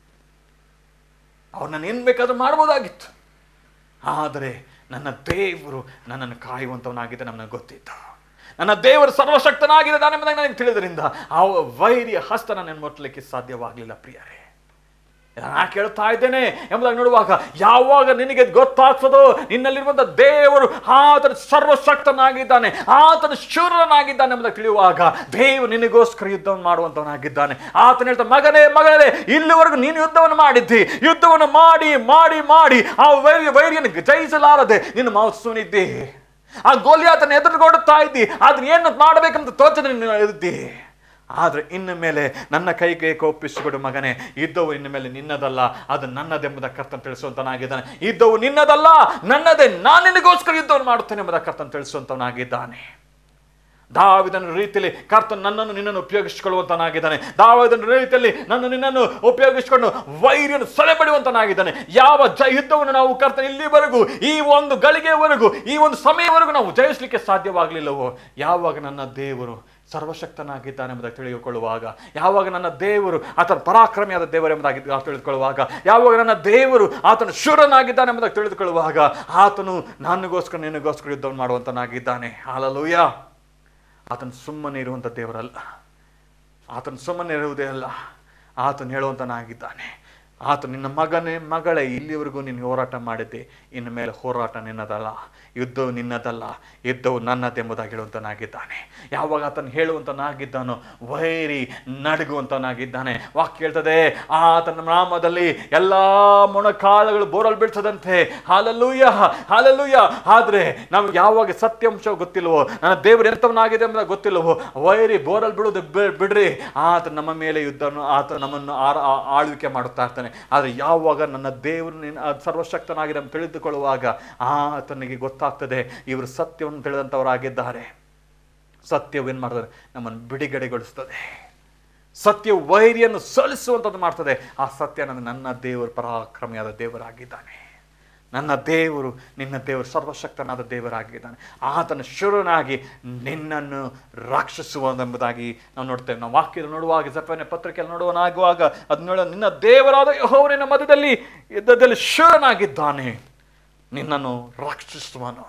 ಅವ್ರು ನಾನು ಏನು ಬೇಕಾದ್ರೂ ಮಾಡ್ಬೋದಾಗಿತ್ತು ಆದರೆ ನನ್ನ ದೇವರು ನನ್ನನ್ನು ಕಾಯುವಂಥವನಾಗಿದೆ ನನಗೆ ಗೊತ್ತಿತ್ತು ನನ್ನ ದೇವರು ಸರ್ವಶಕ್ತನಾಗಿದ್ದಾನೆ ಎಂಬುದಾಗಿ ನನಗೆ ತಿಳಿದ್ರಿಂದ ಆ ವೈರಿಯ ಹಸ್ತ ನನ್ನನ್ನು ಮುಟ್ಟಲಿಕ್ಕೆ ಸಾಧ್ಯವಾಗಲಿಲ್ಲ ಪ್ರಿಯರೇ ನಾ ಕೇಳ್ತಾ ಇದ್ದೇನೆ ಎಂಬುದಾಗಿ ನೋಡುವಾಗ ಯಾವಾಗ ನಿನಗೆ ಗೊತ್ತಾಗ್ತದೋ ನಿನ್ನಲ್ಲಿರುವಂಥ ದೇವರು ಆತನ ಸರ್ವಶಕ್ತನಾಗಿದ್ದಾನೆ ಆತನ ಶೂರನಾಗಿದ್ದಾನೆ ಎಂಬುದಾಗಿ ತಿಳಿಯುವಾಗ ದೇವರು ನಿನಗೋಸ್ಕರ ಯುದ್ಧವನ್ನು ಮಾಡುವಂತವನಾಗಿದ್ದಾನೆ ಆತನ ಹೇಳ್ತಾ ಮಗನೇ ಮಗಳೇ ಇಲ್ಲಿವರೆಗೂ ನೀನು ಯುದ್ಧವನ್ನು ಮಾಡಿದ್ದಿ ಯುದ್ಧವನ್ನು ಮಾಡಿ ಮಾಡಿ ಮಾಡಿ ಆ ವೈರ್ಯ ವೈರ್ಯನ ಜಯಿಸಲಾರದೆ ನಿನ್ನ ಮಾತು ಸುನಿದ್ದಿ ಆ ಗೋಲಿಯಾತನ ಎದುರುಗೊಡುತ್ತಾ ಇದ್ದಿ ಅದನ್ನ ಏನು ಮಾಡಬೇಕಂತ ತೋಚದೆ ನೀನು ಇದ್ದಿ ಆದರೆ ಇನ್ನು ಮೇಲೆ ನನ್ನ ಕೈಗೆ ಒಪ್ಪಿಸಿಕೊಡು ಮಗನೇ ಯುದ್ಧವು ಇನ್ನು ಮೇಲೆ ನಿನ್ನದಲ್ಲ ಅದು ನನ್ನದೆಂಬುದ ಕರ್ತನ ತಿಳಿಸುವಂತನಾಗಿದ್ದಾನೆ ಯುದ್ಧವು ನಿನ್ನದಲ್ಲ ನನ್ನದೇ ನಾನು ನಿನಗೋಸ್ಕರ ಯುದ್ಧವನ್ನು ಮಾಡುತ್ತೇನೆ ಎಂಬುದ ಕರ್ತನ ತಿಳಿಸುವಂತವನಾಗಿದ್ದಾನೆ ದಾವಿದನ ರೀತಿಯಲ್ಲಿ ಕರ್ತನು ನನ್ನನ್ನು ನಿನ್ನನ್ನು ಉಪಯೋಗಿಸಿಕೊಳ್ಳುವಂತನಾಗಿದ್ದಾನೆ ದಾವಿದನ ರೀತಿಯಲ್ಲಿ ನನ್ನ ನಿನ್ನನ್ನು ಉಪಯೋಗಿಸಿಕೊಂಡು ವೈರ್ಯನು ಸೆಳೆಬಡುವಂತನಾಗಿದ್ದಾನೆ ಯಾವ ಜ ಯುದ್ಧವನ್ನು ನಾವು ಕರ್ತನ ಇಲ್ಲಿವರೆಗೂ ಈ ಒಂದು ಗಳಿಗೆವರೆಗೂ ಈ ಒಂದು ಸಮಯವರೆಗೂ ನಾವು ಜಯಿಸಲಿಕ್ಕೆ ಸಾಧ್ಯವಾಗಲಿಲ್ಲವೋ ಯಾವಾಗ ನನ್ನ ದೇವರು ಸರ್ವಶಕ್ತನಾಗಿದ್ದಾನೆ ಎಂಬುದಾಗಿ ತಿಳಿದುಕೊಳ್ಳುವಾಗ ಯಾವಾಗ ನನ್ನ ದೇವರು ಆತನ ಪರಾಕ್ರಮಿಯಾದ ದೇವರೆಂಬುದಾಗಿ ತಿಳಿದುಕೊಳ್ಳುವಾಗ ಯಾವಾಗ ನನ್ನ ದೇವರು ಆತನು ಶೂರನಾಗಿದ್ದಾನೆ ಎಂಬುದಾಗಿ ತಿಳಿದುಕೊಳ್ಳುವಾಗ ಆತನು ನನಗೋಸ್ಕರ ನಿನಗೋಸ್ಕರ ಯುದ್ಧವನ್ನು ಮಾಡುವಂತನಾಗಿದ್ದಾನೆ ಹಾಲಲೂಯ ಆತನು ಸುಮ್ಮನೆ ಇರುವಂಥ ದೇವರಲ್ಲ ಆತನು ಸುಮ್ಮನೆ ಇರುವುದೇ ಅಲ್ಲ ಆತನು ಹೇಳುವಂತನಾಗಿದ್ದಾನೆ ಆತ ನಿನ್ನ ಮಗನೇ ಮಗಳೇ ಇಲ್ಲಿವರೆಗೂ ನೀನು ಹೋರಾಟ ಮಾಡಿದ್ದೆ ಇನ್ನು ಮೇಲೆ ಹೋರಾಟ ನಿನ್ನದಲ್ಲ ಯುದ್ಧವು ನಿನ್ನದಲ್ಲ ಯುದ್ಧವು ನನ್ನದೆಂಬುದಾಗಿ ಹೇಳುವಂತನಾಗಿದ್ದಾನೆ ಯಾವಾಗ ಆತನು ಹೇಳುವಂತನಾಗಿದ್ದಾನೋ ವೈರಿ ನಡುಗುವಂತನಾಗಿದ್ದಾನೆ ವಾಕ್ಯ ಹೇಳ್ತದೆ ಆತನ ನಾಮದಲ್ಲಿ ಎಲ್ಲ ಮೊಣಕಾಲುಗಳು ಬೋರಲ್ ಬೀಳ್ಸದಂತೆ ಹಾಲಲ್ಲೂಯ ಹಾಲಲ್ಲೂಯ ಆದ್ರೆ ನಮ್ಗೆ ಯಾವಾಗ ಸತ್ಯಾಂಶ ಗೊತ್ತಿಲ್ವೋ ನನ್ನ ದೇವರು ಎಂತವನಾಗಿದೆ ಎಂಬುದಾಗಿ ಗೊತ್ತಿಲ್ಲವೋ ವೈರಿ ಬೋರಲ್ ಬಿಡುವುದು ಬಿ- ಬಿಡ್ರಿ ಆತ ನಮ್ಮ ಮೇಲೆ ಯುದ್ಧವನ್ನು ಆತ ನಮ್ಮನ್ನು ಆರ- ಆ- ಆಳ್ವಿಕೆ ಮಾಡುತ್ತಾ ಇರ್ತಾನೆ ಆದರೆ ಯಾವಾಗ ನನ್ನ ದೇವರು ನಿನ್ನ ಆ ಸರ್ವಶಕ್ತನಾಗಿದೆ ಅಂತ ತಿಳಿದುಕೊಳ್ಳುವಾಗ ಆತನಿಗೆ ಗೊತ್ತಾಗ್ತದೆ ಇವರು ಸತ್ಯವನ್ನು ತಿಳಿದಂಥವರಾಗಿದ್ದಾರೆ ಸತ್ಯವೇನು ಮಾಡ್ತದೆ ನಮ್ಮನ್ನು ಬಿಡುಗಡೆಗೊಳಿಸ್ತದೆ ಸತ್ಯ ವೈರಿಯನ್ನು ಸಲ್ಲಿಸುವಂಥದ್ದು ಮಾಡ್ತದೆ ಆ ಸತ್ಯ ನನ್ನ ನನ್ನ ದೇವರು ಪರಾಕ್ರಮಿಯಾದ ದೇವರಾಗಿದ್ದಾನೆ ನನ್ನ ದೇವರು ನಿನ್ನ ದೇವರು ಸರ್ವಶಕ್ತನಾದ ದೇವರಾಗಿದ್ದಾನೆ ಆತನ ಶುರುನಾಗಿ ನಿನ್ನನ್ನು ರಕ್ಷಿಸುವುದೆಂಬುದಾಗಿ ನಾವು ನೋಡ್ತೇವೆ ನಾವು ವಾಕ್ಯದಲ್ಲಿ ನೋಡುವಾಗ ಜಪನೆ ಪತ್ರಿಕೆಯಲ್ಲಿ ನೋಡುವನಾಗುವಾಗ ಅದು ನೋಡ ನಿನ್ನ ದೇವರಾದ ಯೆಹೋವನಿನ ಮಧ್ಯದಲ್ಲಿ ಯುದ್ಧದಲ್ಲಿ ಶೂರನಾಗಿದ್ದಾನೆ ನಿನ್ನನ್ನು ರಕ್ಷಿಸುವನು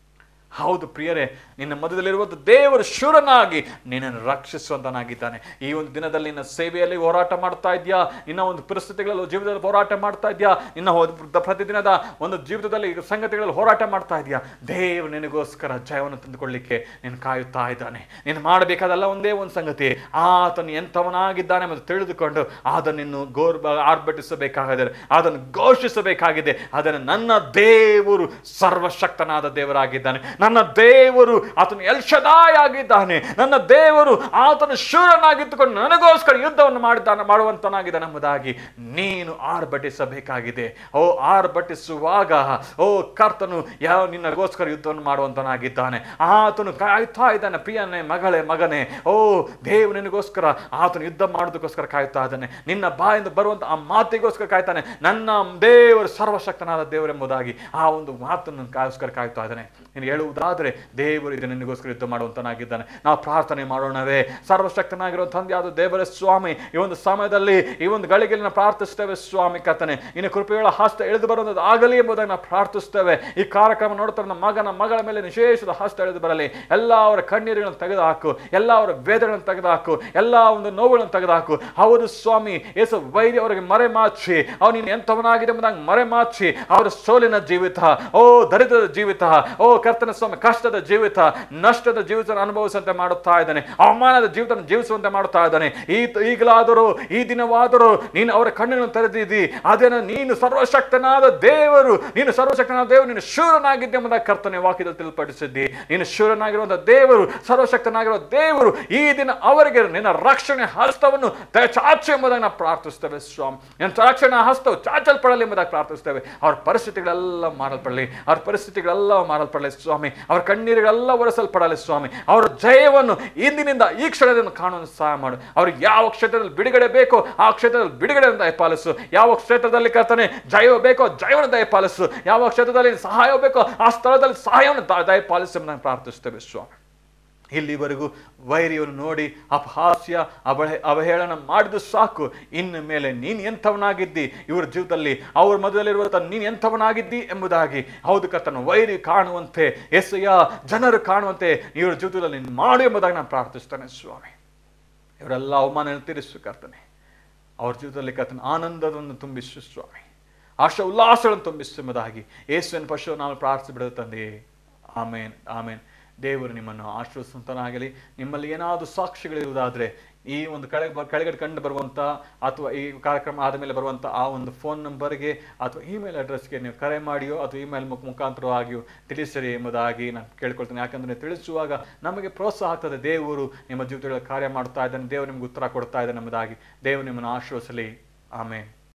ಹೌದು ಪ್ರಿಯರೇ ನಿನ್ನ ಮಧ್ಯದಲ್ಲಿರುವಂಥ ದೇವರು ಶೂರನಾಗಿ ನಿನ್ನನ್ನು ರಕ್ಷಿಸುವಂತನಾಗಿದ್ದಾನೆ ಈ ಒಂದು ದಿನದಲ್ಲಿ ನಿನ್ನ ಸೇವೆಯಲ್ಲಿ ಹೋರಾಟ ಮಾಡ್ತಾ ಇದೆಯಾ ನಿನ್ನ ಒಂದು ಪರಿಸ್ಥಿತಿಗಳಲ್ಲಿ ಜೀವಿತದಲ್ಲಿ ಹೋರಾಟ ಮಾಡ್ತಾ ಇದೆಯಾ ನಿನ್ನ ಒಂದು ಪ್ರತಿದಿನದ ಒಂದು ಜೀವಿತದಲ್ಲಿ ಸಂಗತಿಗಳಲ್ಲಿ ಹೋರಾಟ ಮಾಡ್ತಾ ಇದೆಯಾ ದೇವರು ನಿನಗೋಸ್ಕರ ಜಯವನ್ನು ತಂದುಕೊಳ್ಳಿಕ್ಕೆ ನೀನು ಕಾಯುತ್ತಾ ಇದ್ದಾನೆ ನೀನು ಮಾಡಬೇಕಾದಲ್ಲ ಒಂದೇ ಒಂದು ಸಂಗತಿ ಆತನು ಎಂಥವನಾಗಿದ್ದಾನೆ ಮತ್ತು ತಿಳಿದುಕೊಂಡು ಅದನ್ನು ಗೋರ್ ಆರ್ಭಟಿಸಬೇಕಾಗಿದೆ ಅದನ್ನು ಘೋಷಿಸಬೇಕಾಗಿದೆ ಅದನ್ನು ನನ್ನ ದೇವರು ಸರ್ವಶಕ್ತನಾದ ದೇವರಾಗಿದ್ದಾನೆ ನನ್ನ ದೇವರು ಆತನು ಎಲ್ಶದಾಯ್ ಆಗಿದ್ದಾನೆ ನನ್ನ ದೇವರು ಆತನು ಶೂರನಾಗಿದ್ದುಕೊಂಡು ನನಗೋಸ್ಕರ ಯುದ್ಧವನ್ನು ಮಾಡಿದ್ದಾನೆ ಮಾಡುವಂತನಾಗಿದ್ದಾನೆ ಎಂಬುದಾಗಿ ನೀನು ಆರ್ಭಟಿಸಬೇಕಾಗಿದೆ ಓ ಆರ್ಭಟಿಸುವಾಗ ಓ ಕರ್ತನು ಯಾವ ನಿನ್ನಗೋಸ್ಕರ ಯುದ್ಧವನ್ನು ಮಾಡುವಂತನಾಗಿದ್ದಾನೆ ಆತನು ಕಾಯ್ತಾ ಇದ್ದಾನೆ ಪ್ರಿಯನೇ ಮಗಳೇ ಮಗನೇ ಓ ದೇವ್ ನಿನಗೋಸ್ಕರ ಆತನು ಯುದ್ಧ ಮಾಡೋದಕ್ಕೋಸ್ಕರ ಕಾಯ್ತಾ ಇದ್ದಾನೆ ನಿನ್ನ ಬಾಯಿಂದ ಬರುವಂತ ಆ ಮಾತಿಗೋಸ್ಕರ ಕಾಯ್ತಾನೆ ನನ್ನ ದೇವರು ಸರ್ವಶಕ್ತನಾದ ದೇವರೆಂಬುದಾಗಿ ಆ ಒಂದು ಮಾತನ್ನು ಕಾಯೋಸ್ಕರ ಕಾಯ್ತಾ ಇದ್ದಾನೆ ನೀನು ಹೇಳುವುದಾದರೆ ದೇವರು ಇದು ನಿನಗೋಸ್ಕರ ಯುದ್ಧ ಮಾಡುವಂತನಾಗಿದ್ದಾನೆ ನಾವು ಪ್ರಾರ್ಥನೆ ಮಾಡೋಣವೇ ಸರ್ವಶಕ್ತನಾಗಿರೋ ತಂದೆಯಾದ ದೇವರ ಸ್ವಾಮಿ ಈ ಒಂದು ಸಮಯದಲ್ಲಿ ಈ ಒಂದು ಗಳಿಗೆಯಲ್ಲಿ ನಾವು ಪ್ರಾರ್ಥಿಸ್ತೇವೆ ಸ್ವಾಮಿ ಕರ್ತನೆ ಇನ್ನು ಕೃಪೆಗಳ ಹಸ್ತ ಎಳೆದು ಬರುವುದು ಆಗಲಿ ಎಂಬುದಾಗಿ ನಾವು ಪ್ರಾರ್ಥಿಸ್ತೇವೆ ಈ ಕಾರ್ಯಕ್ರಮ ನೋಡ್ತಾರೆ ನಮ್ಮ ಮಗನ ಮಗಳ ಮೇಲೆ ವಿಶೇಷದ ಹಸ್ತ ಎಳೆದು ಬರಲಿ ಎಲ್ಲ ಅವರ ಕಣ್ಣೀರುಗಳನ್ನು ತೆಗೆದುಹಾಕು ಎಲ್ಲ ಅವರ ವೇದನೆಗಳನ್ನು ತೆಗೆದುಹಾಕು ಎಲ್ಲ ಒಂದು ನೋವುಗಳನ್ನು ತೆಗೆದುಹಾಕು ಹೌದು ಸ್ವಾಮಿ ಏಸು ವೈದ್ಯ ಅವರಿಗೆ ಮರೆ ಮಾಚಿ ಅವನು ನೀನು ಎಂಥವನಾಗಿದೆ ಎಂಬುದಾಗಿ ಮರೆ ಮಾಚಿ ಅವರ ಸೋಲಿನ ಜೀವಿತ ಓ ದರಿದ್ರದ ಜೀವಿತ ಓ ಕರ್ತನ ಸ್ವಾಮಿ ಕಷ್ಟದ ಜೀವಿತ ನಷ್ಟದ ಜೀವಿತ ಅನುಭವಿಸುವಂತೆ ಮಾಡುತ್ತಾ ಇದ್ದಾನೆ ಅವಮಾನದ ಜೀವಿತ ಜೀವಿಸುವಂತೆ ಮಾಡುತ್ತಾ ಇದ್ದಾನೆ ಈ ಈಗಲಾದರೂ ಈ ದಿನವಾದರೂ ನೀನು ಅವರ ಕಣ್ಣನ್ನು ತೆರೆದಿದ್ದಿ ಅದೇನ ನೀನು ಸರ್ವಶಕ್ತನಾದ ದೇವರು ನೀನು ಸರ್ವಶಕ್ತನಾದ ದೇವರು ನೀನು ಶೂರನಾಗಿದ್ದೆ ಎಂಬುದಾಗಿ ಕರ್ತನೆ ವಾಕ್ಯದಲ್ಲಿ ತಿಳಿಪಡಿಸಿದ್ದಿ ನೀನು ಶೂರನಾಗಿರುವಂಥ ದೇವರು ಸರ್ವಶಕ್ತನಾಗಿರುವ ದೇವರು ಈ ದಿನ ಅವರಿಗೆ ನಿನ್ನ ರಕ್ಷಣೆ ಹಸ್ತವನ್ನು ತ- ಚಾಚು ಎಂಬುದಾಗಿ ನಾವು ಪ್ರಾರ್ಥಿಸ್ತೇವೆ ಸ್ವಾಮಿ ನಿನ್ನ ರಕ್ಷಣೆ ಹಸ್ತವು ಚಾಚಲ್ಪಡಲಿ ಎಂಬುದಾಗಿ ಪ್ರಾರ್ಥಿಸ್ತೇವೆ ಅವ್ರ ಪರಿಸ್ಥಿತಿಗಳೆಲ್ಲ ಮಾರಲ್ಪಡಲಿ ಅವ್ರ ಪರಿಸ್ಥಿತಿಗಳೆಲ್ಲ ಮಾರಲ್ಪಡಲಿ ಸ್ವಾಮಿ ಅವ್ರ ಕಣ್ಣೀರುಗಳೆಲ್ಲ ಒರೆಸಲ್ಪಡಲಿ ಸ್ವಾಮಿ ಅವರ ಜಯವನ್ನು ಇಂದಿನಿಂದ ಈ ಕ್ಷಣದಿಂದ ಕಾಣುವ ಸಹಾಯ ಮಾಡು ಅವ್ರಿಗೆ ಯಾವ ಕ್ಷೇತ್ರದಲ್ಲಿ ಬಿಡುಗಡೆ ಬೇಕೋ ಆ ಕ್ಷೇತ್ರದಲ್ಲಿ ಬಿಡುಗಡೆಯನ್ನು ದಯಪಾಲಿಸು ಯಾವ ಕ್ಷೇತ್ರದಲ್ಲಿ ಕರ್ತನೆ ಜಯ ಬೇಕೋ ಜಯವನ್ನು ದಯಪಾಲಿಸು ಯಾವ ಕ್ಷೇತ್ರದಲ್ಲಿ ಸಹಾಯ ಬೇಕೋ ಆ ಸ್ಥಳದಲ್ಲಿ ಸಹಾಯವನ್ನು ದ- ದಯಪಾಲಿಸು ಎಂದು ನಾವು ಪ್ರಾರ್ಥಿಸ್ತೇವೆ ಸ್ವಾಮಿ ಇಲ್ಲಿವರೆಗೂ ವೈರಿಯನ್ನು ನೋಡಿ ಅಪಹಾಸ್ಯ ಅಬಳೆ ಅವಹೇಳನ ಮಾಡಿದ್ದು ಸಾಕು ಇನ್ನು ಮೇಲೆ ನೀನು ಎಂಥವನಾಗಿದ್ದಿ ಇವರ ಜೀವಿತದಲ್ಲಿ ಅವ್ರ ಮಧ್ಯದಲ್ಲಿರುವಂಥ ನೀನು ಎಂಥವನಾಗಿದ್ದಿ ಎಂಬುದಾಗಿ ಹೌದು ಕರ್ತನ ವೈರಿ ಕಾಣುವಂತೆ ಎಸೆಯ ಜನರು ಕಾಣುವಂತೆ ಇವರ ಜೀವಿತದಲ್ಲಿ ನೀನು ಮಾಡು ಎಂಬುದಾಗಿ ನಾನು ಪ್ರಾರ್ಥಿಸ್ತೇನೆ ಸ್ವಾಮಿ ಇವರೆಲ್ಲ ಅವಮಾನ ತೀರಿಸು ಕರ್ತನೆ ಅವ್ರ ಜೀವಿತದಲ್ಲಿ ಕರ್ತನ ಆನಂದವನ್ನು ತುಂಬಿಸು ಸ್ವಾಮಿ ಆಶಾ ಉಲ್ಲಾಸಗಳನ್ನು ತುಂಬಿಸು ಎಂಬುದಾಗಿ ಯೇಸುವಿನ ಪಶು ನಾವು ಪ್ರಾರ್ಥಿಸಿ ಬಿಡೋದು ತಂದೆ ಆಮೇನ್ ಆಮೇನ್ ದೇವರು ನಿಮ್ಮನ್ನು ಆಶ್ರಯಿಸುವಂತನಾಗಲಿ ನಿಮ್ಮಲ್ಲಿ ಏನಾದರೂ ಸಾಕ್ಷಿಗಳಿರುವುದಾದರೆ ಈ ಒಂದು ಕೆಳಗೆ ಬ- ಕೆಳಗಡೆ ಕಂಡು ಬರುವಂಥ ಅಥವಾ ಈ ಕಾರ್ಯಕ್ರಮ ಆದಮೇಲೆ ಬರುವಂಥ ಆ ಒಂದು ಫೋನ್ ನಂಬರ್ಗೆ ಅಥವಾ ಇಮೇಲ್ ಅಡ್ರೆಸ್ಗೆ ನೀವು ಕರೆ ಮಾಡಿಯೋ ಅಥವಾ ಇಮೇಲ್ ಮುಖ ಮುಖಾಂತರವಾಗಿಯೋ ತಿಳಿಸಿರಿ ಎಂಬುದಾಗಿ ನಾನು ಕೇಳ್ಕೊಳ್ತೇನೆ ಯಾಕಂದರೆ ತಿಳಿಸುವಾಗ ನಮಗೆ ಪ್ರೋತ್ಸಾಹ ಆಗ್ತದೆ ದೇವರು ನಿಮ್ಮ ಜೀವಿತಗಳಲ್ಲಿ ಕಾರ್ಯ ಮಾಡ್ತಾ ಇದ್ದಾನೆ ದೇವರು ನಿಮ್ಗೆ ಉತ್ತರ ಕೊಡ್ತಾ ಇದ್ದಾನೆ ಎಂಬುದಾಗಿ ದೇವರು ನಿಮ್ಮನ್ನು ಆಶ್ರಯಿಸಲಿ ಆಮೇಲೆ